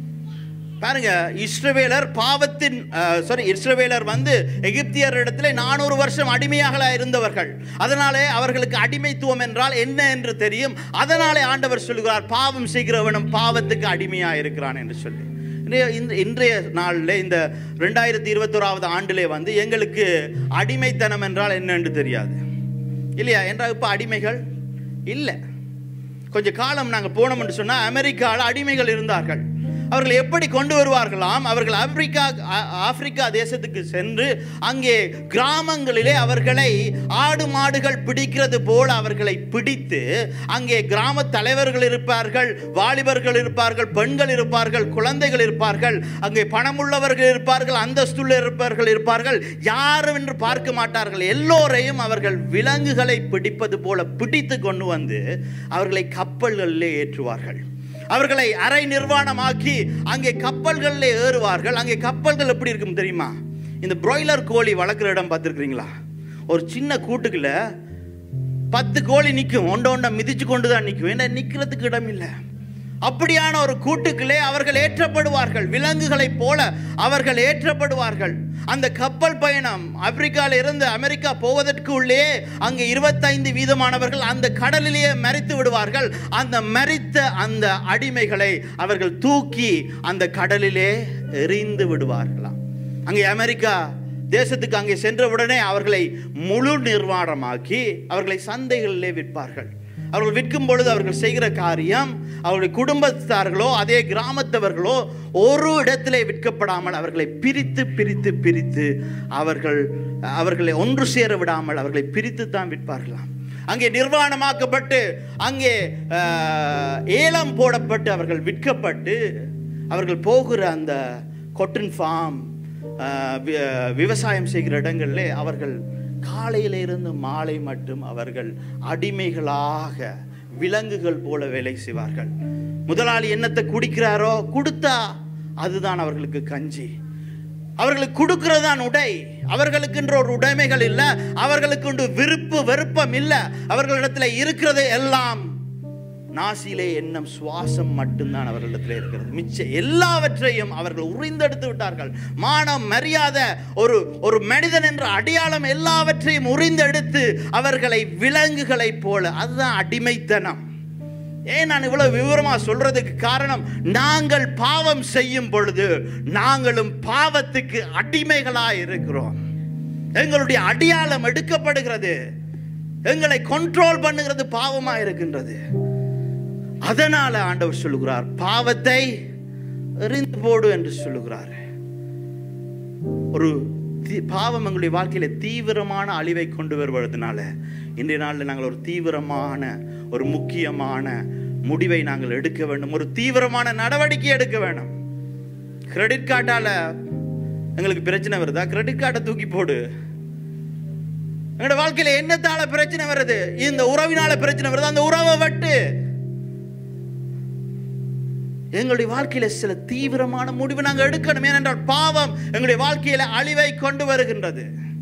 பாருங்க இஸ்ரவேலர் பாவத்தின் சாரி இஸ்ரவேலர் வந்து எகிப்தியர் இடத்துல நானூறு வருஷம் அடிமையாக இருந்தவர்கள் அதனாலே அவர்களுக்கு அடிமைத்துவம் என்றால் என்ன என்று தெரியும் அதனாலே ஆண்டவர் சொல்லுகிறார் பாவம் செய்கிறவனும் பாவத்துக்கு அடிமையாக இருக்கிறான் என்று சொல்லி இன்றைய இந்த இன்றைய நாளில் இந்த ரெண்டாயிரத்தி இருபத்தோராவது ஆண்டிலே வந்து எங்களுக்கு அடிமைத்தனம் என்றால் என்னன்னு தெரியாது இல்லையா என்றால் இப்போ அடிமைகள் இல்லை கொஞ்சம் காலம் நாங்கள் போனோம்னு சொன்னால் அமெரிக்காவில் அடிமைகள் இருந்தார்கள் அவர்கள் எப்படி கொண்டு வருவார்களாம் அவர்கள் ஆப்பிரிக்கா ஆ- ஆப்பிரிக்கா தேசத்துக்கு சென்று அங்கே கிராமங்களிலே அவர்களை ஆடு மாடுகள் பிடிக்கிறது போல அவர்களை பிடித்து அங்கே கிராம தலைவர்கள் இருப்பார்கள் வாலிபர்கள் இருப்பார்கள் பெண்கள் இருப்பார்கள் குழந்தைகள் இருப்பார்கள் அங்கே பணமுள்ளவர்கள் இருப்பார்கள் அந்தஸ்துள்ள இருப்பார்கள் இருப்பார்கள் யாரும் என்று பார்க்க மாட்டார்கள் எல்லோரையும் அவர்கள் விலங்குகளை பிடிப்பது போல பிடித்து கொண்டு வந்து அவர்களை கப்பல்களிலே ஏற்றுவார்கள் அவர்களை அரை நிர்வாணமாக்கி அங்கே கப்பல்களில் ஏறுவார்கள் அங்கே கப்பல்கள் எப்படி இருக்கும் தெரியுமா இந்த பிராய்லர் கோழி வளர்க்குற இடம் பார்த்துருக்குறீங்களா ஒரு சின்ன கூட்டுக்குள்ள பத்து கோழி நிற்கும் ஒண்ட ஒண்ட மிதிச்சு கொண்டு தான் நிற்கும் ஏன்னா நிற்கிறதுக்கு இடம் இல்லை அப்படியான ஒரு கூட்டுக்குள்ளே அவர்கள் ஏற்றப்படுவார்கள் விலங்குகளைப் போல அவர்கள் ஏற்றப்படுவார்கள் அந்த கப்பல் பயணம் ஆப்பிரிக்கால இருந்து அமெரிக்கா போவதற்கு உள்ளே அங்கே இருபத்தைந்து வீதமானவர்கள் அந்த கடலிலேயே மறித்து விடுவார்கள் அந்த மறித்த அந்த அடிமைகளை அவர்கள் தூக்கி அந்த கடலிலே எறிந்து விடுவார்களாம் அங்கே அமெரிக்கா தேசத்துக்கு அங்கே சென்றவுடனே அவர்களை முழு நிர்வாணமாக்கி அவர்களை சந்தைகளிலே விற்பார்கள் அவர்கள் விற்கும் பொழுது அவர்கள் செய்கிற காரியம் அவருடைய குடும்பத்தார்களோ அதே கிராமத்தவர்களோ ஒரு இடத்திலே விற்கப்படாமல் அவர்களை பிரித்து பிரித்து பிரித்து அவர்கள் அவர்களை ஒன்று சேர விடாமல் அவர்களை பிரித்து தான் விற்பார்களாம் அங்கே நிர்வாணமாக்கப்பட்டு அங்கே ஆஹ், ஏலம் போடப்பட்டு அவர்கள் விற்கப்பட்டு அவர்கள் போகிற அந்த கொட்டன் ஃபார்ம் விவசாயம் செய்கிற இடங்களிலே அவர்கள் காலையில இருந்து மாலை மட்டும் அவர்கள் அடிமைகளாக விலங்குகள் போல வேலை செய்வார்கள் முதலாளி என்னத்தை குடிக்கிறாரோ கொடுத்தா அதுதான் அவர்களுக்கு கஞ்சி அவர்களுக்கு கொடுக்கிறதான் உடை அவர்களுக்குன்ற ஒரு உடைமைகள் இல்லை அவர்களுக்கு விருப்பு வெறுப்பம் இல்லை அவர்களிடத்துல இருக்கிறது எல்லாம் நாசியிலே எண்ணம் சுவாசம் மட்டும்தான் அவர்களிடத்தில் இருக்கிறது மிச்ச எல்லாவற்றையும் அவர்கள் உறிந்தெடுத்து விட்டார்கள் மானம் மரியாதை ஒரு ஒரு மனிதன் என்ற அடையாளம் எல்லாவற்றையும் உறிந்தெடுத்து அவர்களை விலங்குகளைப் போல அதுதான் அடிமைத்தனம் ஏன் நான் இவ்வளவு விவரமா சொல்றதுக்கு காரணம் நாங்கள் பாவம் செய்யும் பொழுது நாங்களும் பாவத்துக்கு அடிமைகளாய் இருக்கிறோம் எங்களுடைய அடையாளம் எடுக்கப்படுகிறது எங்களை கண்ட்ரோல் பண்ணுகிறது பாவமா இருக்கின்றது அதனால ஆண்டவர் சொல்லுகிறார் பாவத்தை எறிந்து போடு என்று சொல்லுகிறார் ஒரு தி- பாவம் எங்களுடைய வாழ்க்கையில தீவிரமான அழிவை கொண்டு வருவதனால இன்றைய நாளில் நாங்கள் ஒரு தீவிரமான ஒரு முக்கியமான முடிவை நாங்கள் எடுக்க வேண்டும் ஒரு தீவிரமான நடவடிக்கை எடுக்க வேண்டும் கிரெடிட் கார்டால எங்களுக்கு பிரச்சனை வருதா கிரெடிட் கார்டை தூக்கி போடு எங்களோட வாழ்க்கையில என்னத்தால பிரச்சனை வருது இந்த உறவினால பிரச்சனை வருது அந்த உறவை வெட்டு எங்களுடைய வாழ்க்கையில சில தீவிரமான முடிவு நாங்கள் எடுக்கணும் ஏனென்றால் பாவம் எங்களுடைய வாழ்க்கையில அழிவை கொண்டு வருகின்றது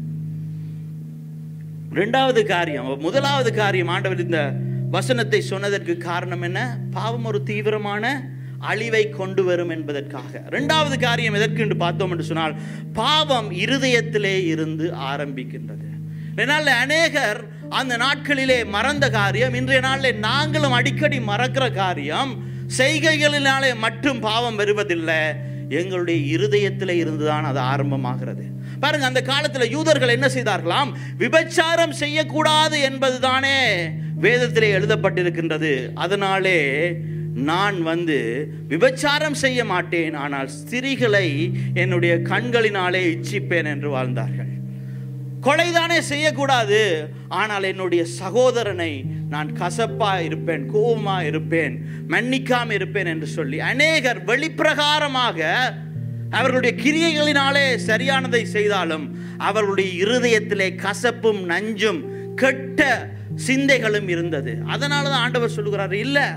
இரண்டாவது காரியம் முதலாவது காரியம் ஆண்டவர் இந்த வசனத்தை சொன்னதற்கு காரணம் என்ன பாவம் ஒரு தீவிரமான அழிவை கொண்டு வரும் என்பதற்காக இரண்டாவது காரியம் எதற்கு என்று பார்த்தோம் என்று சொன்னால் பாவம் இருதயத்திலே இருந்து ஆரம்பிக்கின்றது இதனால் அநேகர் அந்த நாட்களிலே மறந்த காரியம் இன்றைய நாளில் நாங்களும் அடிக்கடி மறக்கிற காரியம் செய்கைகளினாலே மட்டும் பாவம் வருவதில்லை எங்களுடைய இருதயத்தில் இருந்துதான் அது ஆரம்பமாகிறது பாருங்க அந்த காலத்தில் யூதர்கள் என்ன செய்தார்களாம் விபச்சாரம் செய்யக்கூடாது என்பதுதானே வேதத்திலே எழுதப்பட்டிருக்கின்றது அதனாலே நான் வந்து விபச்சாரம் செய்ய மாட்டேன் ஆனால் ஸ்திரிகளை என்னுடைய கண்களினாலே இச்சிப்பேன் என்று வாழ்ந்தார்கள் கொலைதானே செய்யக்கூடாது ஆனால் என்னுடைய சகோதரனை நான் கசப்பா இருப்பேன் கோபமா இருப்பேன் மன்னிக்காம இருப்பேன் என்று சொல்லி அநேகர் வெளிப்பிரகாரமாக அவர்களுடைய கிரியைகளினாலே சரியானதை செய்தாலும் அவர்களுடைய இருதயத்திலே கசப்பும் நஞ்சும் கெட்ட சிந்தைகளும் இருந்தது அதனால தான் ஆண்டவர் சொல்லுகிறார் இல்ல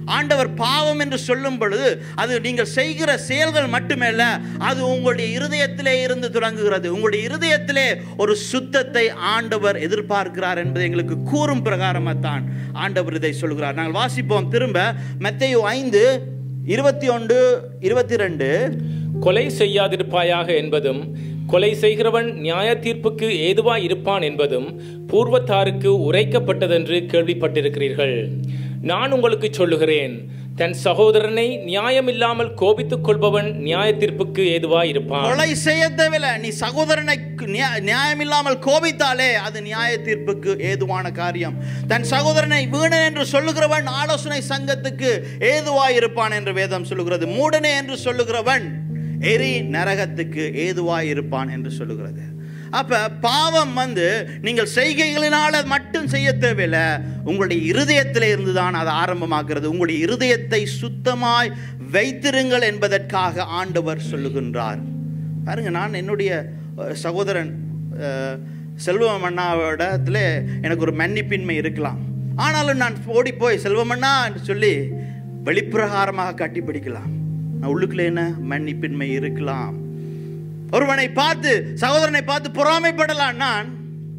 ஆண்டவர் பாவம் என்று சொல்லும் பொழுது அது நீங்கள் செய்கிற செயல்கள் மட்டுமல்ல அது உங்களுடைய இருதயத்திலே இருந்து தொடங்குகிறது உங்களுடைய இருதயத்திலே ஒரு சுத்தத்தை ஆண்டவர் எதிர்பார்க்கிறார் என்பதை எங்களுக்கு கூறும் பிரகாரமாகத்தான் ஆண்டவர் இதை சொல்கிறார் நாங்கள் வாசிப்போம் திரும்ப மெத்தையு ஐந்து இருபத்தி ஒன்று இருபத்தி ரெண்டு கொலை செய்யாதிருப்பாயாக என்பதும் கொலை செய்கிறவன் நியாய தீர்ப்புக்கு ஏதுவாய் இருப்பான் என்பதும் பூர்வத்தாருக்கு உரைக்கப்பட்டதென்று கேள்விப்பட்டிருக்கிறீர்கள் நான் உங்களுக்கு சொல்லுகிறேன் தன் சகோதரனை நியாயமில்லாமல் கோபித்துக் கொள்பவன் நியாய தீர்ப்புக்கு ஏதுவாய் இருப்பான் கொலை செய்ய தேவையில்ல நீ சகோதரனை நியா- நியாயமில்லாமல் கோபித்தாலே அது நியாய தீர்ப்புக்கு ஏதுவான காரியம் தன் சகோதரனை வீணன் என்று சொல்லுகிறவன் ஆலோசனை சங்கத்துக்கு ஏதுவாய் இருப்பான் என்று வேதம் சொல்லுகிறது மூடனே என்று சொல்லுகிறவன் எரி நரகத்துக்கு ஏதுவாய் இருப்பான் என்று சொல்லுகிறது அப்ப பாவம் வந்து நீங்கள் செய்கைகளினால மட்டும் செய்ய தேவையில்லை உங்களுடைய இருதயத்திலே இருந்துதான் அது ஆரம்பமாகிறது உங்களுடைய இருதயத்தை சுத்தமாய் வைத்திருங்கள் என்பதற்காக ஆண்டவர் சொல்லுகின்றார் பாருங்க நான் என்னுடைய அஹ், சகோதரன் அஹ், செல்வம் அண்ணாவிடத்துல எனக்கு ஒரு மன்னிப்பின்மை இருக்கலாம் ஆனாலும் நான் ஓடி போய் செல்வமண்ணா என்று சொல்லி வெளிப்பிரகாரமாக கட்டி பிடிக்கலாம் நான் உள்ளுக்குள்ள என்ன மன்னிப்பின்மை இருக்கலாம் ஒருவனை பார்த்து சகோதரனை பார்த்து பொறாமைப்படலாம் நான்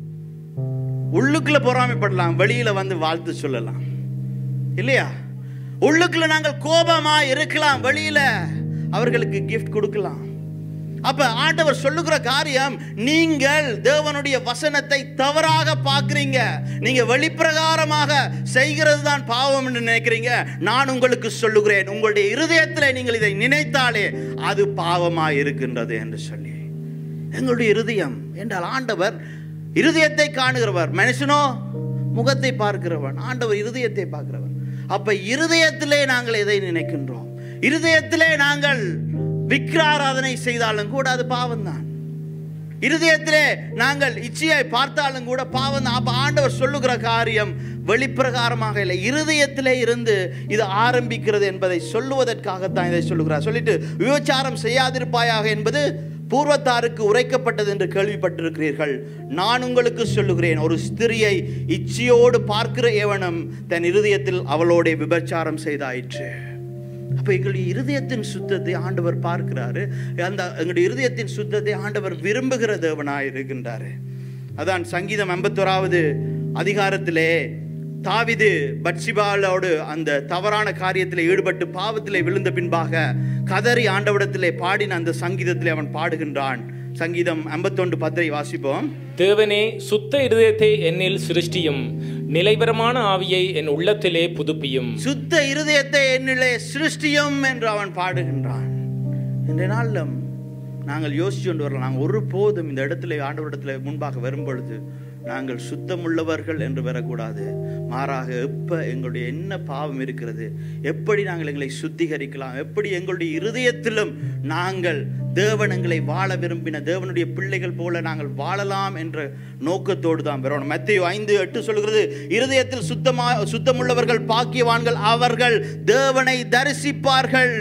உள்ளுக்குள்ள பொறாமைப்படலாம் வெளியில வந்து வாழ்த்து சொல்லலாம் இல்லையா உள்ளுக்குள்ள நாங்கள் கோபமா இருக்கலாம் வெளியில அவர்களுக்கு கிஃப்ட் கொடுக்கலாம் அப்ப ஆண்டவர் சொல்லுகிற காரியம் நீங்கள் தேவனுடைய வசனத்தை தவறாக பார்க்கிறீங்க நீங்க வெளிப்பிரகாரமாக செய்கிறது தான் பாவம் என்று நினைக்கிறீங்க நான் உங்களுக்கு சொல்லுகிறேன் உங்களுடைய இருதயத்தில் நீங்கள் இதை நினைத்தாலே அது பாவமாக இருக்கின்றது என்று சொல்லி எங்களுடைய இருதயம் என்றால் ஆண்டவர் இருதயத்தை காணுகிறவர் மனுஷனோ முகத்தை பார்க்கிறவன் ஆண்டவர் இருதயத்தை பார்க்கிறவர் அப்ப இருதயத்திலே நாங்கள் எதை நினைக்கின்றோம் இருதயத்திலே நாங்கள் விக்கிராராதனை செய்தாலும் கூட அது பாவம்தான் இருதயத்திலே நாங்கள் இச்சையை பார்த்தாலும் கூட பாவம் தான் அப்ப ஆண்டவர் சொல்லுகிற காரியம் வெளிப்பிரகாரமாக இல்லை இருதயத்திலே இருந்து இது ஆரம்பிக்கிறது என்பதை சொல்லுவதற்காகத்தான் இதை சொல்லுகிறார் சொல்லிட்டு விபச்சாரம் செய்யாதிருப்பாயாக என்பது பூர்வத்தாருக்கு உரைக்கப்பட்டது என்று கேள்விப்பட்டிருக்கிறீர்கள் நான் உங்களுக்கு சொல்லுகிறேன் ஒரு ஸ்திரியை இச்சையோடு பார்க்கிற ஏவனும் தன் இருதயத்தில் அவளோட விபச்சாரம் செய்தாயிற்று அப்போ எங்களுடைய இருதயத்தின் சுத்தத்தை ஆண்டவர் பார்க்கிறாரு அந்த எங்களுடைய இருதயத்தின் சுத்தத்தை ஆண்டவர் விரும்புகிற தேவனாய் இருக்கின்றாரு அதான் சங்கீதம் ஐம்பத்தோராவது அதிகாரத்திலே தாவிது பட்சிபாலோடு அந்த தவறான காரியத்தில் ஈடுபட்டு பாவத்திலே விழுந்த பின்பாக கதறி ஆண்டவிடத்திலே பாடின அந்த சங்கீதத்திலே அவன் பாடுகின்றான் சங்கீதம் ஐம்பத்தொன்று பத்தை வாசிப்போம் தேவனே சுத்த இருதயத்தை என்னில் சிருஷ்டியும் நிலைவரமான ஆவியை என் உள்ளத்திலே புதுப்பியும் சுத்த இருதயத்தை என்னிலே சிருஷ்டியும் என்று அவன் பாடுகின்றான் இந்த நாளிலும் நாங்கள் யோசிச்சு கொண்டு வரலாம் நாங்கள் ஒருபோதும் இந்த இடத்துல ஆண்டவரிடத்துல முன்பாக வரும் பொழுது நாங்கள் சுத்தமுள்ளவர்கள் என்று வரக்கூடாது மாறாக எப்ப எங்களுடைய என்ன பாவம் இருக்கிறது எப்படி நாங்கள் எங்களை சுத்திகரிக்கலாம் எப்படி எங்களுடைய இருதயத்திலும் நாங்கள் தேவன் எங்களை வாழ விரும்பின தேவனுடைய பிள்ளைகள் போல நாங்கள் வாழலாம் என்ற நோக்கத்தோடு தான் வரணும் மத்திய ஐந்து எட்டு சொல்கிறது இருதயத்தில் சுத்தமா சுத்தமுள்ளவர்கள் பாக்கியவான்கள் அவர்கள் தேவனை தரிசிப்பார்கள்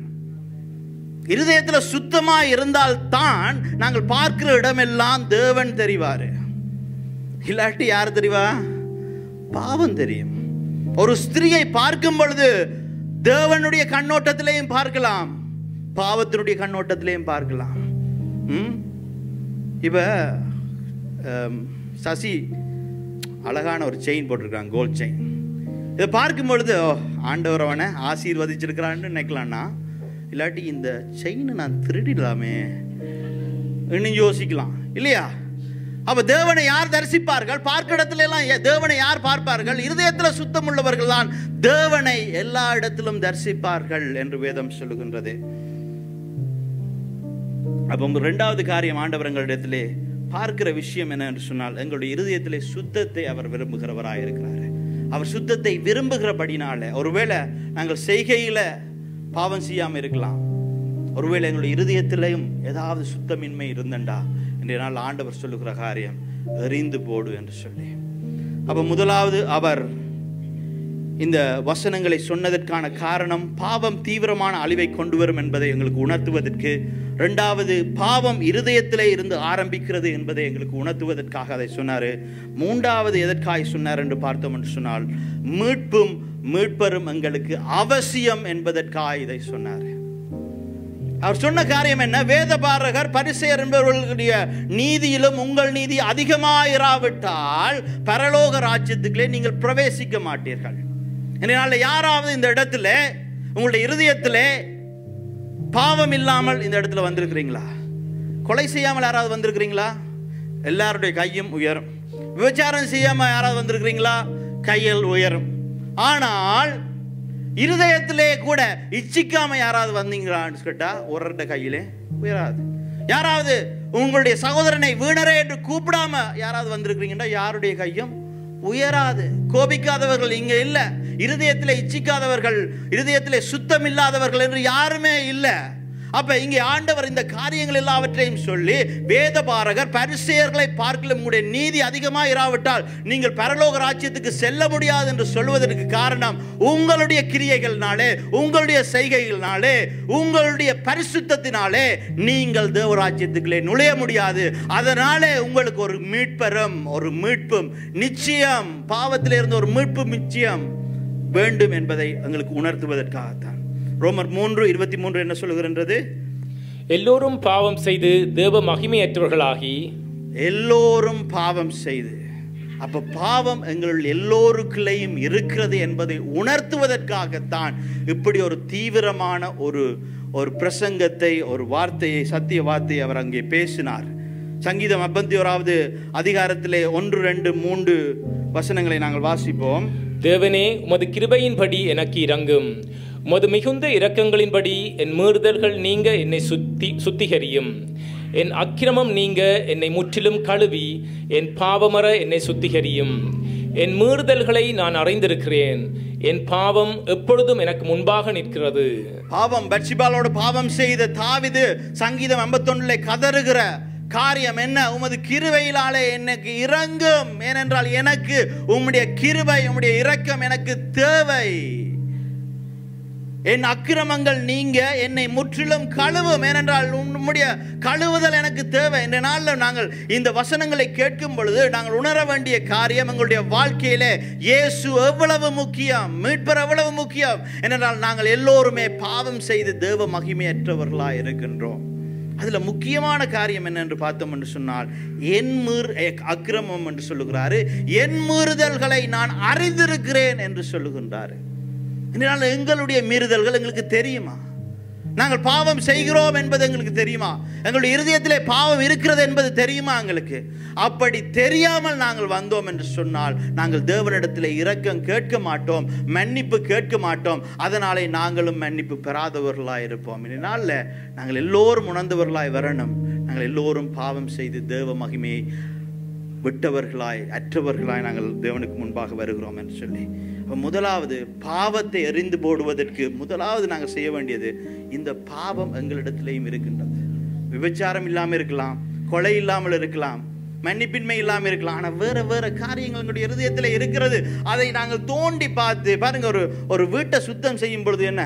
இருதயத்தில் சுத்தமா இருந்தால் தான் நாங்கள் பார்க்கிற இடமெல்லாம் தேவன் தெரிவாரு இல்லாட்டி யார் தெரிவா பாவம் தெரியும் ஒரு ஸ்திரியை பார்க்கும் பொழுது தேவனுடைய கண்ணோட்டத்திலேயும் பார்க்கலாம் பாவத்தினுடைய கண்ணோட்டத்திலேயும் பார்க்கலாம் ம்? இப்ப அம், சசி அழகான ஒரு செயின் போட்டிருக்காங்க கோல்ட் செயின் இதை பார்க்கும் பொழுது ஓ, ஆண்டவர் அவனை ஆசீர்வதிச்சிருக்கிறான்னு நினைக்கலாம்னா இல்லாட்டி இந்த செயினை நான் திருடிடலாமே இன்னும் யோசிக்கலாம் இல்லையா அப்ப தேவனை யார் தரிசிப்பார்கள் பார்க்க இடத்துல எல்லாம் ஏ- தேவனை யார் பார்ப்பார்கள் இருதயத்தில் சுத்தம் உள்ளவர்கள் தான் தேவனை எல்லா இடத்திலும் தரிசிப்பார்கள் என்று வேதம் சொல்லுகின்றது அப்போ உங்க ரெண்டாவது காரியம் ஆண்டவர் எங்களிடத்திலே பார்க்கிற விஷயம் என்ன என்று சொன்னால் எங்களுடைய இருதயத்திலே சுத்தத்தை அவர் விரும்புகிறவராக இருக்கிறார் அவர் சுத்தத்தை விரும்புகிறபடினால ஒருவேளை நாங்கள் செய்கையில பாவம் செய்யாம இருக்கலாம் ஒருவேளை எங்களுடைய இருதயத்திலையும் ஏதாவது சுத்தமின்மை இருந்தண்டா இன்றைய நாள் ஆண்டவர் சொல்லுகிற காரியம் எறிந்து போடு என்று சொல்லி அப்ப முதலாவது அவர் இந்த வசனங்களை சொன்னதற்கான காரணம் பாவம் தீவிரமான அழிவை கொண்டு வரும் என்பதை எங்களுக்கு உணர்த்துவதற்கு ரெண்டாவது பாவம் இருதயத்திலே இருந்து ஆரம்பிக்கிறது என்பதை எங்களுக்கு உணர்த்துவதற்காக அதை சொன்னார் மூன்றாவது எதற்காக சொன்னார் என்று பார்த்தோம் என்று சொன்னால் மீட்பும் மீட்பரும் எங்களுக்கு அவசியம் என்பதற்காக இதை சொன்னார் அவர் சொன்ன காரியம் என்ன வேதபாரகர் பரிசெயர் என்பவர்களுடைய நீதியிலும் உங்கள் நீதி அதிகமாயிராவிட்டால் பரலோக ராஜ்யத்துக்குள்ளே நீங்கள் பிரவேசிக்க மாட்டீர்கள் இதனால யாராவது இந்த இடத்துல உங்களுடைய இருதயத்திலே பாவம் இல்லாமல் இந்த இடத்துல வந்திருக்கிறீங்களா கொலை செய்யாமல் யாராவது வந்திருக்கிறீங்களா எல்லாருடைய கையும் உயரும் விபச்சாரம் செய்யாம யாராவது வந்திருக்கிறீங்களா கையில் உயரும் ஆனால் இருதயத்திலே கூட இச்சிக்காம யாராவது வந்தீங்களான்னு கேட்டா ஒரு கையிலே உயராது யாராவது உங்களுடைய சகோதரனை வீணரே என்று கூப்பிடாம யாராவது வந்திருக்கிறீங்கன்னா யாருடைய கையும் உயராது கோபிக்காதவர்கள் இங்க இல்ல இருதயத்திலே இச்சிக்காதவர்கள் இருதயத்திலே சுத்தம் இல்லாதவர்கள் என்று யாருமே இல்லை அப்ப இங்கே ஆண்டவர் இந்த காரியங்கள் எல்லாவற்றையும் சொல்லி வேத பாரகர் பரிசெயர்களை பார்க்கல உங்களுடைய நீதி அதிகமாக இராவிட்டால் நீங்கள் பரலோக ராஜ்யத்துக்கு செல்ல முடியாது என்று சொல்வதற்கு காரணம் உங்களுடைய கிரியைகள்னாலே உங்களுடைய செய்கைகள்னாலே உங்களுடைய பரிசுத்தத்தினாலே நீங்கள் தேவராஜ்யத்துக்குள்ளே நுழைய முடியாது அதனாலே உங்களுக்கு ஒரு மீட்பெறும் ஒரு மீட்பும் நிச்சயம் பாவத்திலிருந்து ஒரு மீட்பு நிச்சயம் வேண்டும் என்பதை எங்களுக்கு உணர்த்துவதற்காகத்தான் ரோமர் மூன்று இருபத்தி மூன்று என்ன சொல்லுகின்றது எல்லோரும் பாவம் செய்து தேவ மகிமையற்றவர்களாகி எல்லோரும் பாவம் செய்து அப்ப பாவம் எங்கள் எல்லோருக்குள்ளேயும் இருக்கிறது என்பதை உணர்த்துவதற்காகத்தான் இப்படி ஒரு தீவிரமான ஒரு ஒரு பிரசங்கத்தை ஒரு வார்த்தையை சத்திய வார்த்தையை அவர் அங்கே பேசினார் சங்கீதம் ஐம்பத்தி ஓராவது அதிகாரத்திலே ஒன்று ரெண்டு மூன்று வசனங்களை நாங்கள் வாசிப்போம் தேவனே உமது கிருபையின்படி எனக்கு இறங்கும் உமது மிகுந்த இரக்கங்களின்படி என் மீறுதல்கள் நீங்க என்னை சுத்தி சுத்திகரியும் என் அக்கிரமம் நீங்க என்னை முற்றிலும் கழுவி என் பாவமர என்னை சுத்திகரியும் என் மீறுதல்களை நான் அறிந்திருக்கிறேன் என் பாவம் எப்பொழுதும் எனக்கு முன்பாக நிற்கிறது பாவம் பட்சிபாலோட பாவம் செய்த தாவிது சங்கீதம் ஐம்பத்தொன்னுல கதறுகிற காரியம் என்ன உமது கிருபையிலாலே எனக்கு இறங்கும் ஏனென்றால் எனக்கு உம்முடைய கிருபை உம்முடைய இரக்கம் எனக்கு தேவை என் அக்கிரமங்கள் நீங்க என்னை முற்றிலும் கழுவும் ஏனென்றால் உம்முடைய கழுவுதல் எனக்கு தேவை இந்த நாளில் நாங்கள் இந்த வசனங்களை கேட்கும் பொழுது நாங்கள் உணர வேண்டிய காரியம் எங்களுடைய வாழ்க்கையிலே இயேசு எவ்வளவு முக்கியம் மீட்பர் எவ்வளவு முக்கியம் ஏனென்றால் நாங்கள் எல்லோருமே பாவம் செய்து தேவ மகிமையற்றவர்களாக இருக்கின்றோம் அதில் முக்கியமான காரியம் என்ன என்று பார்த்தோம் என்று சொன்னால் என் மீர் அக்கிரமம் என்று சொல்லுகிறாரு என் மீறுதல்களை நான் அறிந்திருக்கிறேன் என்று சொல்லுகின்றாரு இதனால் எங்களுடைய மீறுதல்கள் எங்களுக்கு தெரியுமா நாங்கள் பாவம் செய்கிறோம் என்பது எங்களுக்கு தெரியுமா எங்களுடைய இருதயத்திலே பாவம் இருக்கிறது என்பது தெரியுமா எங்களுக்கு அப்படி தெரியாமல் நாங்கள் வந்தோம் என்று சொன்னால் நாங்கள் தேவனிடத்தில் இரக்கம் கேட்க மாட்டோம் மன்னிப்பு கேட்க மாட்டோம் அதனாலே நாங்களும் மன்னிப்பு பெறாதவர்களாய் இருப்போம் இதனால் நாங்கள் எல்லோரும் உணர்ந்தவர்களாய் வரணும் நாங்கள் எல்லோரும் பாவம் செய்து தேவ மகிமையை விட்டவர்களாய் அற்றவர்களாய் நாங்கள் தேவனுக்கு முன்பாக வருகிறோம் என்று சொல்லி அப்ப முதலாவது பாவத்தை எறிந்து போடுவதற்கு முதலாவது நாங்கள் செய்ய வேண்டியது இந்த பாவம் எங்களிடத்திலேயும் இருக்கின்றது விபச்சாரம் இல்லாமல் இருக்கலாம் கொலை இல்லாமல் இருக்கலாம் மன்னிப்பின்மை இல்லாமல் இருக்கலாம் ஆனால் வேற வேற காரியங்கள் எங்களுடைய இருதயத்தில் இருக்கிறது அதை நாங்கள் தோண்டி பார்த்து பாருங்க ஒரு ஒரு வீட்டை சுத்தம் செய்யும் பொழுது என்ன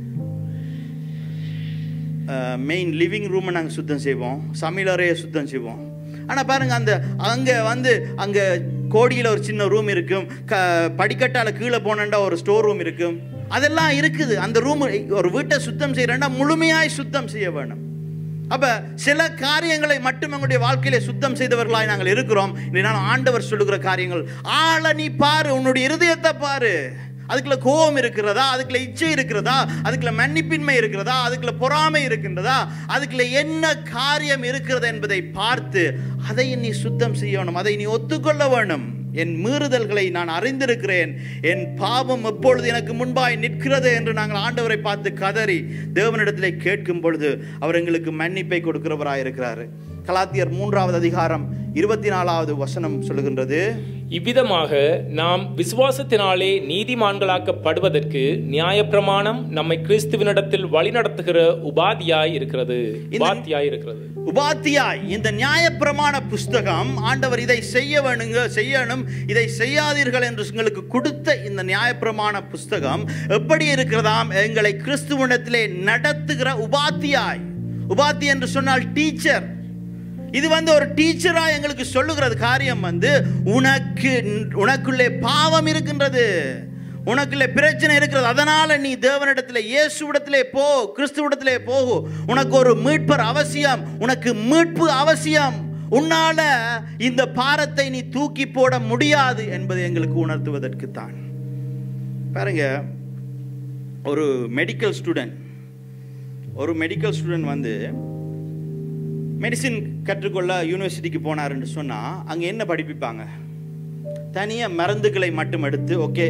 மெயின் லிவிங் ரூமை நாங்கள் சுத்தம் செய்வோம் சமையலறையை சுத்தம் செய்வோம் ஆனால் பாருங்க அந்த அங்கே வந்து அங்கே கோடியில் ஒரு சின்ன ரூம் இருக்கும் க படிக்கட்டால் கீழே போனேன்டா ஒரு ஸ்டோர் ரூம் இருக்கும் அதெல்லாம் இருக்குது அந்த ரூம் ஒரு வீட்டை சுத்தம் செய்கிறேன்டா முழுமையாய் சுத்தம் செய்ய வேணும் அப்ப சில காரியங்களை மட்டும் எங்களுடைய வாழ்க்கையில சுத்தம் செய்தவர்களாய் நாங்கள் இருக்கிறோம் நான் ஆண்டவர் சொல்லுகிற காரியங்கள் ஆள நீ பாரு உன்னுடைய இருதயத்தை பாரு அதுக்குள்ள கோபம் இருக்கிறதா அதுக்குள்ள இச்சை இருக்கிறதா அதுக்குள்ள மன்னிப்பின்மை இருக்கிறதா அதுக்குள்ள பொறாமை இருக்கின்றதா அதுக்குள்ள என்ன காரியம் இருக்கிறது என்பதை பார்த்து அதை நீ சுத்தம் செய்யணும் அதை நீ ஒத்துக்கொள்ள வேணும் என் மீறுதல்களை நான் அறிந்திருக்கிறேன் என் பாவம் எப்பொழுது எனக்கு முன்பாய் நிற்கிறது என்று நாங்கள் ஆண்டவரை பார்த்து கதறி தேவனிடத்திலே கேட்கும் பொழுது அவர் எங்களுக்கு மன்னிப்பை கொடுக்கிறவராய் இருக்கிறாரு கலாத்தியர் மூன்றாவது அதிகாரம் இருபத்தி நாலாவது வசனம் சொல்லுகின்றது இவ்விதமாக நாம் விசுவாசத்தினாலே நீதிமான்களாக்கப்படுவதற்கு நியாயப்பிரமாணம் நம்மை கிறிஸ்துவினிடத்தில் வழிநடத்துகிற உபாதியாய் இருக்கிறது உபாத்தியாய் இருக்கிறது உபாத்தியாய் இந்த நியாயப்பிரமாண புஸ்தகம் ஆண்டவர் இதை செய்ய வேணுங்க செய்யணும் இதை செய்யாதீர்கள் என்று எங்களுக்கு கொடுத்த இந்த நியாயப்பிரமாண புஸ்தகம் எப்படி இருக்கிறதாம் எங்களை கிறிஸ்துவனிடத்திலே நடத்துகிற உபாத்தியாய் உபாத்தி என்று சொன்னால் டீச்சர் இது வந்து ஒரு டீச்சரா எங்களுக்கு சொல்லுகிறது காரியம் வந்து உனக்கு உனக்குள்ளே பாவம் இருக்கின்றது உனக்குள்ளே பிரச்சனை இருக்கிறது அதனால நீ தேவனிடத்தில் இயேசுவிடத்திலே போ கிறிஸ்துவிடத்திலே போகு உனக்கு ஒரு மீட்பர் அவசியம் உனக்கு மீட்பு அவசியம் உன்னால இந்த பாரத்தை நீ தூக்கி போட முடியாது என்பதை எங்களுக்கு உணர்த்துவதற்கு தான் பாருங்க ஒரு மெடிக்கல் ஸ்டூடெண்ட் ஒரு மெடிக்கல் ஸ்டூடெண்ட் வந்து மெடிசின் கற்றுக்கொள்ள யூனிவர்சிட்டிக்கு போனாருன்னு சொன்னால் அங்கே என்ன படிப்பிப்பாங்க தனியாக மருந்துகளை மட்டும் எடுத்து ஓகே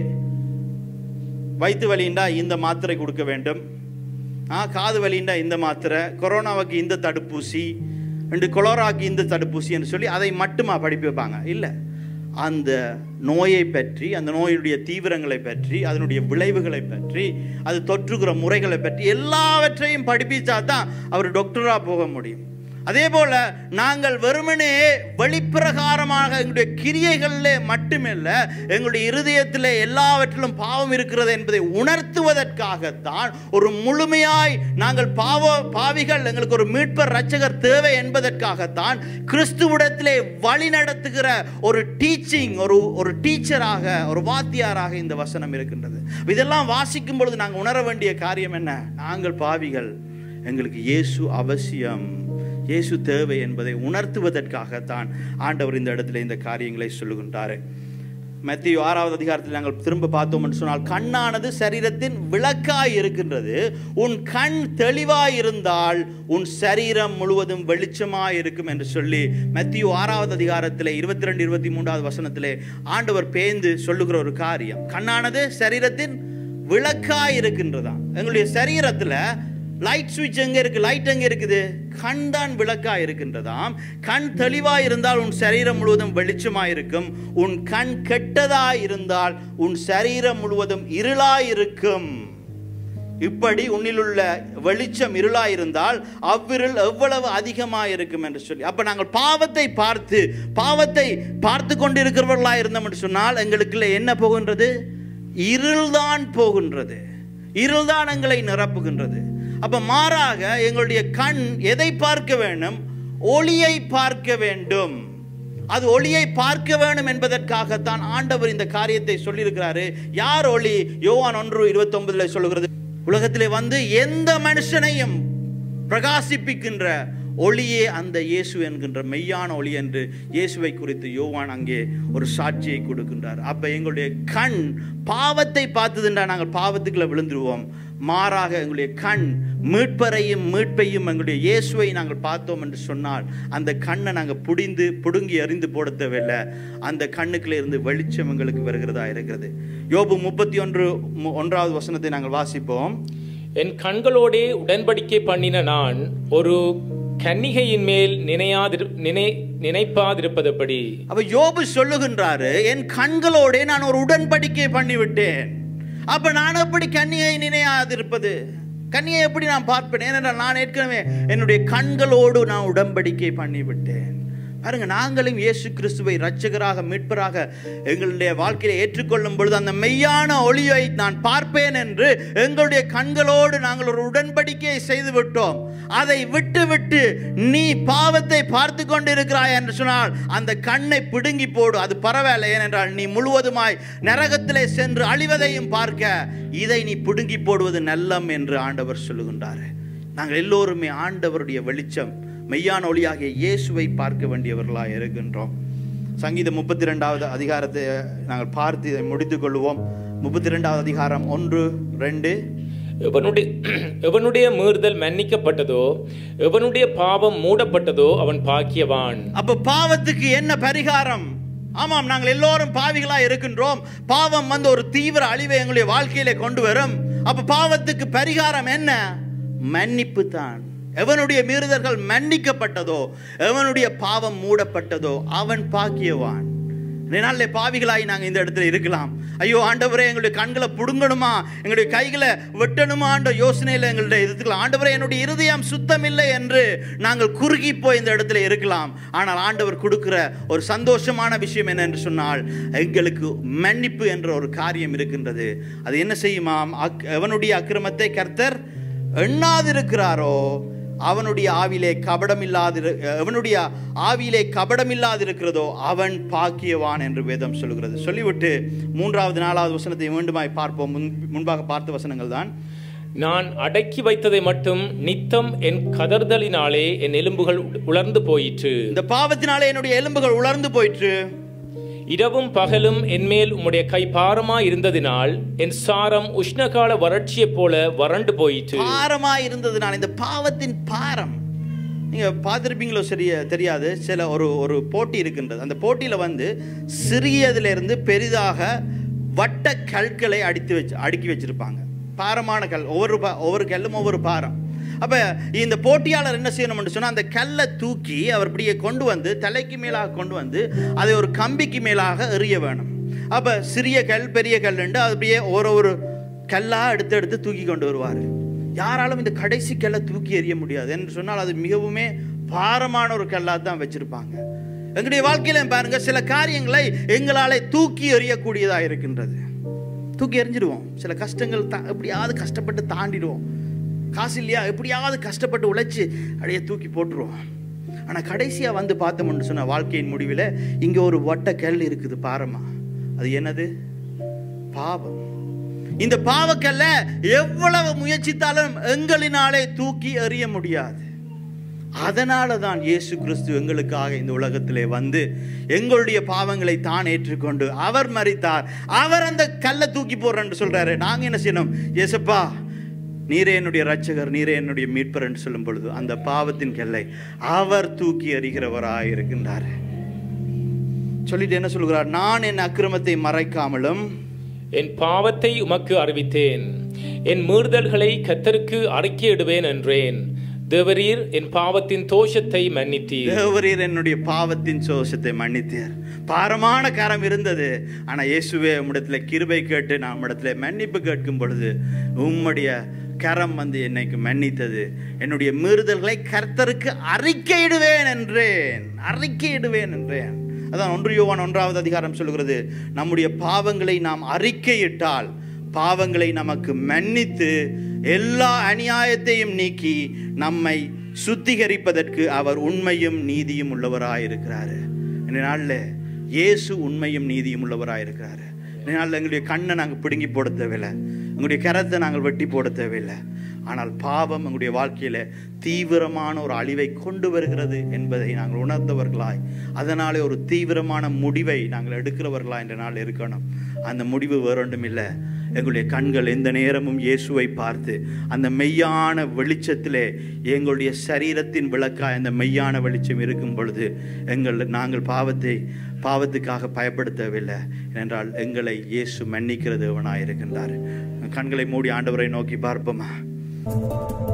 வயிற்று வலிண்டா இந்த மாத்திரை கொடுக்க வேண்டும் ஆ காது வலிண்டா இந்த மாத்திரை கொரோனாவுக்கு இந்த தடுப்பூசி ரெண்டு கொலோராக்கு இந்த தடுப்பூசி என்று சொல்லி அதை மட்டுமா படிப்பு வைப்பாங்க இல்லை அந்த நோயை பற்றி அந்த நோயுடைய தீவிரங்களை பற்றி அதனுடைய விளைவுகளை பற்றி அது தொற்றுகிற முறைகளை பற்றி எல்லாவற்றையும் படிப்பிச்சா தான் அவர் டாக்டராக போக முடியும் அதே போல நாங்கள் வெறுமனே வெளிப்பிரகாரமாக எங்களுடைய கிரியைகளிலே மட்டுமல்ல எங்களுடைய இருதயத்திலே எல்லாவற்றிலும் பாவம் இருக்கிறது என்பதை உணர்த்துவதற்காகத்தான் ஒரு முழுமையாய் நாங்கள் பாவ பாவிகள் எங்களுக்கு ஒரு மீட்பர் ரட்சகர் தேவை என்பதற்காகத்தான் கிறிஸ்துவிடத்திலே வழி நடத்துகிற ஒரு டீச்சிங் ஒரு ஒரு டீச்சராக ஒரு வாத்தியாராக இந்த வசனம் இருக்கின்றது இதெல்லாம் வாசிக்கும் பொழுது நாங்கள் உணர வேண்டிய காரியம் என்ன நாங்கள் பாவிகள் எங்களுக்கு இயேசு அவசியம் இயேசு தேவை என்பதை உணர்த்துவதற்காகத்தான் ஆண்டவர் இந்த இடத்துல இந்த காரியங்களை சொல்லுகின்றார் மத்திய ஆறாவது அதிகாரத்தில் நாங்கள் திரும்ப பார்த்தோம் என்று சொன்னால் கண்ணானது சரீரத்தின் விளக்காய் இருக்கின்றது உன் கண் தெளிவாய் இருந்தால் உன் சரீரம் முழுவதும் வெளிச்சமாய் இருக்கும் என்று சொல்லி மத்திய ஆறாவது அதிகாரத்திலே இருபத்தி ரெண்டு இருபத்தி மூன்றாவது வசனத்திலே ஆண்டவர் பேந்து சொல்லுகிற ஒரு காரியம் கண்ணானது சரீரத்தின் விளக்காய் இருக்கின்றதாம் எங்களுடைய சரீரத்தில் லைட் சுவிட்ச் எங்க இருக்கு லைட் எங்க இருக்குது கண் தான் விளக்கா இருக்கின்றதாம் கண் தெளிவா இருந்தால் உன் சரீரம் முழுவதும் வெளிச்சமா இருக்கும் உன் கண் கெட்டதா இருந்தால் உன் சரீரம் முழுவதும் இருளா இருக்கும் இப்படி உன்னிலுள்ள வெளிச்சம் இருளா இருந்தால் அவ்விருள் எவ்வளவு அதிகமா இருக்கும் என்று சொல்லி அப்ப நாங்கள் பாவத்தை பார்த்து பாவத்தை பார்த்து கொண்டிருக்கிறவர்களா இருந்தோம் என்று சொன்னால் எங்களுக்குள்ள என்ன போகின்றது இருள்தான் போகின்றது இருள்தான் எங்களை நிரப்புகின்றது அப்ப மாறாக எங்களுடைய கண் எதை பார்க்க வேண்டும் ஒளியை பார்க்க வேண்டும் அது ஒளியை பார்க்க வேண்டும் என்பதற்காகத்தான் ஆண்டவர் இந்த காரியத்தை சொல்லியிருக்கிறாரு யார் ஒளி யோவான் ஒன்று இருபத்தி ஒன்பதுல சொல்லுகிறது உலகத்திலே வந்து எந்த மனுஷனையும் பிரகாசிப்பிக்கின்ற ஒளியே அந்த இயேசு என்கின்ற மெய்யான ஒளி என்று இயேசுவை குறித்து யோவான் அங்கே ஒரு சாட்சியை கொடுக்கின்றார் அப்ப எங்களுடைய கண் பாவத்தை பார்த்ததுண்டா நாங்கள் பாவத்துக்குள்ள விழுந்துருவோம் மாறாக எங்களுடைய கண் மீட்பரையும் மீட்பையும் எங்களுடைய இயேசுவை நாங்கள் பார்த்தோம் என்று சொன்னால் அந்த கண்ணை நாங்கள் புடிந்து புடுங்கி அறிந்து போட தேவையில்லை அந்த கண்ணுக்குள்ள இருந்து வெளிச்சம் எங்களுக்கு வருகிறதா இருக்கிறது யோபு முப்பத்தி ஒன்று மு- ஒன்றாவது வசனத்தை நாங்கள் வாசிப்போம் என் கண்களோடே உடன்படிக்கை பண்ணின நான் ஒரு கன்னிகையின் மேல் நினையாதிரு நினை நினைப்பாதிருப்பதுபடி அப்ப யோபு சொல்லுகின்றாரு என் கண்களோடே நான் ஒரு உடன்படிக்கை பண்ணிவிட்டேன் அப்ப நான் எப்படி கன்னியை நினையாதிருப்பது கன்னியை எப்படி நான் பார்ப்பேன் ஏனென்றால் நான் ஏற்கனவே என்னுடைய கண்களோடு நான் உடன்படிக்கை பண்ணிவிட்டேன் பாருங்க நாங்களும் இயேசு கிறிஸ்துவை இரட்சகராக மீட்பராக எங்களுடைய வாழ்க்கையை ஏற்றுக்கொள்ளும் பொழுது அந்த மெய்யான ஒளியை நான் பார்ப்பேன் என்று எங்களுடைய கண்களோடு நாங்கள் ஒரு உடன்படிக்கையை செய்து விட்டோம் அதை விட்டு விட்டு நீ பாவத்தை பார்த்து கொண்டிருக்கிறாய் என்று சொன்னால் அந்த கண்ணை பிடுங்கி போடு அது பரவாயில்லை ஏனென்றால் நீ முழுவதுமாய் நரகத்திலே சென்று அழிவதையும் பார்க்க இதை நீ பிடுங்கி போடுவது நல்லம் என்று ஆண்டவர் சொல்லுகின்றார் நாங்கள் எல்லோருமே ஆண்டவருடைய வெளிச்சம் மெய்யான ஒளியாகிய இயேசுவை பார்க்க வேண்டியவர்களாக இருக்கின்றோம் சங்கீதம் முப்பத்தி ரெண்டாவது அதிகாரத்தை நாங்கள் பார்த்து இதை முடித்துக் கொள்வோம் முப்பத்தி ரெண்டாவது அதிகாரம் ஒன்று ரெண்டு எவனுடைய எவனுடைய மீறுதல் மன்னிக்கப்பட்டதோ எவனுடைய பாவம் மூடப்பட்டதோ அவன் பாக்கியவான் அப்ப பாவத்துக்கு என்ன பரிகாரம் ஆமாம் நாங்கள் எல்லோரும் பாவிகளா இருக்கின்றோம் பாவம் வந்து ஒரு தீவிர அழிவை எங்களுடைய வாழ்க்கையில கொண்டு வரும் அப்ப பாவத்துக்கு பரிகாரம் என்ன மன்னிப்பு தான் எவனுடைய மீறுதல்கள் மன்னிக்கப்பட்டதோ எவனுடைய பாவம் மூடப்பட்டதோ அவன் பாக்கியவான் இதனால பாவிகளாய் நாங்கள் இந்த இடத்துல இருக்கலாம் ஐயோ ஆண்டவரே எங்களுடைய கண்களை புடுங்கணுமா எங்களுடைய கைகளை வெட்டணுமான்ற யோசனையில் எங்களுடைய இருக்கலாம் ஆண்டவரே என்னுடைய இருதயம் சுத்தமில்லை என்று நாங்கள் குறுகி போய் இந்த இடத்துல இருக்கலாம் ஆனால் ஆண்டவர் கொடுக்கிற ஒரு சந்தோஷமான விஷயம் என்ன என்று சொன்னால் எங்களுக்கு மன்னிப்பு என்ற ஒரு காரியம் இருக்கின்றது அது என்ன செய்யுமாம் அக் எவனுடைய அக்கிரமத்தை கர்த்தர் எண்ணாதிருக்கிறாரோ அவனுடைய ஆவிலே கபடம் இல்லாதிரு அவனுடைய ஆவியிலே கபடம் இல்லாதிருக்கிறதோ அவன் பாக்கியவான் என்று வேதம் சொல்கிறது சொல்லிவிட்டு மூன்றாவது நாலாவது வசனத்தை மீண்டுமாய் பார்ப்போம் முன் முன்பாக பார்த்த வசனங்கள் தான் நான் அடக்கி வைத்ததை மட்டும் நித்தம் என் கதர்தலினாலே என் எலும்புகள் உலர்ந்து போயிற்று இந்த பாவத்தினாலே என்னுடைய எலும்புகள் உலர்ந்து போயிற்று இரவும் பகலும் என்மேல் உம்முடைய கை பாரமாய் இருந்ததினால் என் சாரம் உஷ்ணகால வறட்சியைப் போல வறண்டு போயிற்று பாரமா இருந்ததுனால இந்த பாவத்தின் பாரம் நீங்க பார்த்துருப்பீங்களோ சரியா தெரியாது சில ஒரு ஒரு போட்டி இருக்கின்றது அந்த போட்டியில வந்து சிறியதிலிருந்து பெரிதாக வட்ட கற்களை அடித்து வச்சு அடுக்கி வச்சிருப்பாங்க பாரமான கல் ஒவ்வொரு பா- ஒவ்வொரு கல்லும் ஒவ்வொரு பாரம் அப்ப இந்த போட்டியாளர் என்ன செய்யணும்னு சொன்னா அந்த கல்லை தூக்கி அவர் இப்படியே கொண்டு வந்து தலைக்கு மேலாக கொண்டு வந்து அதை ஒரு கம்பிக்கு மேலாக எறிய வேணும் அப்ப சிறிய கல் பெரிய கல்லுண்டு அது அப்படியே ஒரு ஒரு கல்லா எடுத்து எடுத்து தூக்கி கொண்டு வருவார் யாராலும் இந்த கடைசி கல்லை தூக்கி எறிய முடியாது என்று சொன்னால் அது மிகவுமே பாரமான ஒரு கல்லா தான் வச்சிருப்பாங்க எங்களுடைய வாழ்க்கையில பாருங்க சில காரியங்களை எங்களாலே தூக்கி எறியக்கூடியதாக இருக்கின்றது தூக்கி எறிஞ்சிடுவோம் சில கஷ்டங்கள் தா எப்படியாவது கஷ்டப்பட்டு தாண்டிடுவோம் காசு இல்லையா எப்படியாவது கஷ்டப்பட்டு உழைச்சி அப்படியே தூக்கி போட்டுருவோம் ஆனால் கடைசியாக வந்து பார்த்தோம்னு சொன்ன வாழ்க்கையின் முடிவில் இங்கே ஒரு வட்ட கல் இருக்குது பாரமா அது என்னது பாவம் இந்த பாவக்கல்ல எவ்வளவு முயற்சித்தாலும் எங்களினாலே தூக்கி எறிய முடியாது அதனால தான் இயேசு கிறிஸ்து எங்களுக்காக இந்த உலகத்திலே வந்து எங்களுடைய பாவங்களை தான் ஏற்றுக்கொண்டு அவர் மரித்தார் அவர் அந்த கல்லை தூக்கி போடுறேன்னு சொல்றாரு நாங்க என்ன செய்யணும் இயேசப்பா நீரே என்னுடைய ரட்சகர் நீரே என்னுடைய மீட்பர் என்று சொல்லும் பொழுது அந்த பாவத்தின் கல்லை அவர் தூக்கி எறிகிறவராய் இருக்கின்றார் சொல்லிட்டு என்ன சொல்கிறார் நான் என் அக்கிரமத்தை மறைக்காமலும் என் பாவத்தை உமக்கு அறிவித்தேன் என் மீறுதல்களை கத்தருக்கு அறிக்கையிடுவேன் என்றேன் தேவரீர் என் பாவத்தின் தோஷத்தை மன்னித்தீர் தேவரீர் என்னுடைய பாவத்தின் சோஷத்தை மன்னித்தீர் பாரமான கரம் இருந்தது ஆனா இயேசுவே உம்மிடத்துல கிருபை கேட்டு நான் உம்மிடத்துல மன்னிப்பு கேட்கும் பொழுது உம்முடைய கரம் வந்து என்னைக்கு மன்னித்தது என்னுடைய மீறுதல்களை கர்த்தருக்கு அறிக்கையிடுவேன் என்றேன் அறிக்கையிடுவேன் என்றேன் அதான் ஒன்று யோவான் ஒன்றாவது அதிகாரம் சொல்லுகிறது நம்முடைய பாவங்களை நாம் அறிக்கையிட்டால் பாவங்களை நமக்கு மன்னித்து எல்லா அநியாயத்தையும் நீக்கி நம்மை சுத்திகரிப்பதற்கு அவர் உண்மையும் நீதியும் உள்ளவராயிருக்கிறாரு இந்த நாளில் இயேசு உண்மையும் நீதியும் உள்ளவராயிருக்கிறாரு இந்த நாளில் எங்களுடைய கண்ணை நாங்கள் பிடுங்கி போட தேவையில்லை எங்களுடைய கரத்தை நாங்கள் வெட்டி போட தேவையில்லை ஆனால் பாவம் எங்களுடைய வாழ்க்கையில தீவிரமான ஒரு அழிவை கொண்டு வருகிறது என்பதை நாங்கள் உணர்ந்தவர்களாய் அதனாலே ஒரு தீவிரமான முடிவை நாங்கள் எடுக்கிறவர்களாய் என்ற நாள் இருக்கணும் அந்த முடிவு வேறொன்றும் இல்லை எங்களுடைய கண்கள் எந்த நேரமும் இயேசுவை பார்த்து அந்த மெய்யான வெளிச்சத்திலே எங்களுடைய சரீரத்தின் விளக்காய் அந்த மெய்யான வெளிச்சம் இருக்கும் பொழுது எங்கள் நாங்கள் பாவத்தை பாவத்துக்காக பயப்பட தேவையில்லை என்றால் எங்களை இயேசு மன்னிக்கிற தேவனாய் இருக்கின்றார் கண்களை மூடி ஆண்டவரை நோக்கி பார்ப்போமா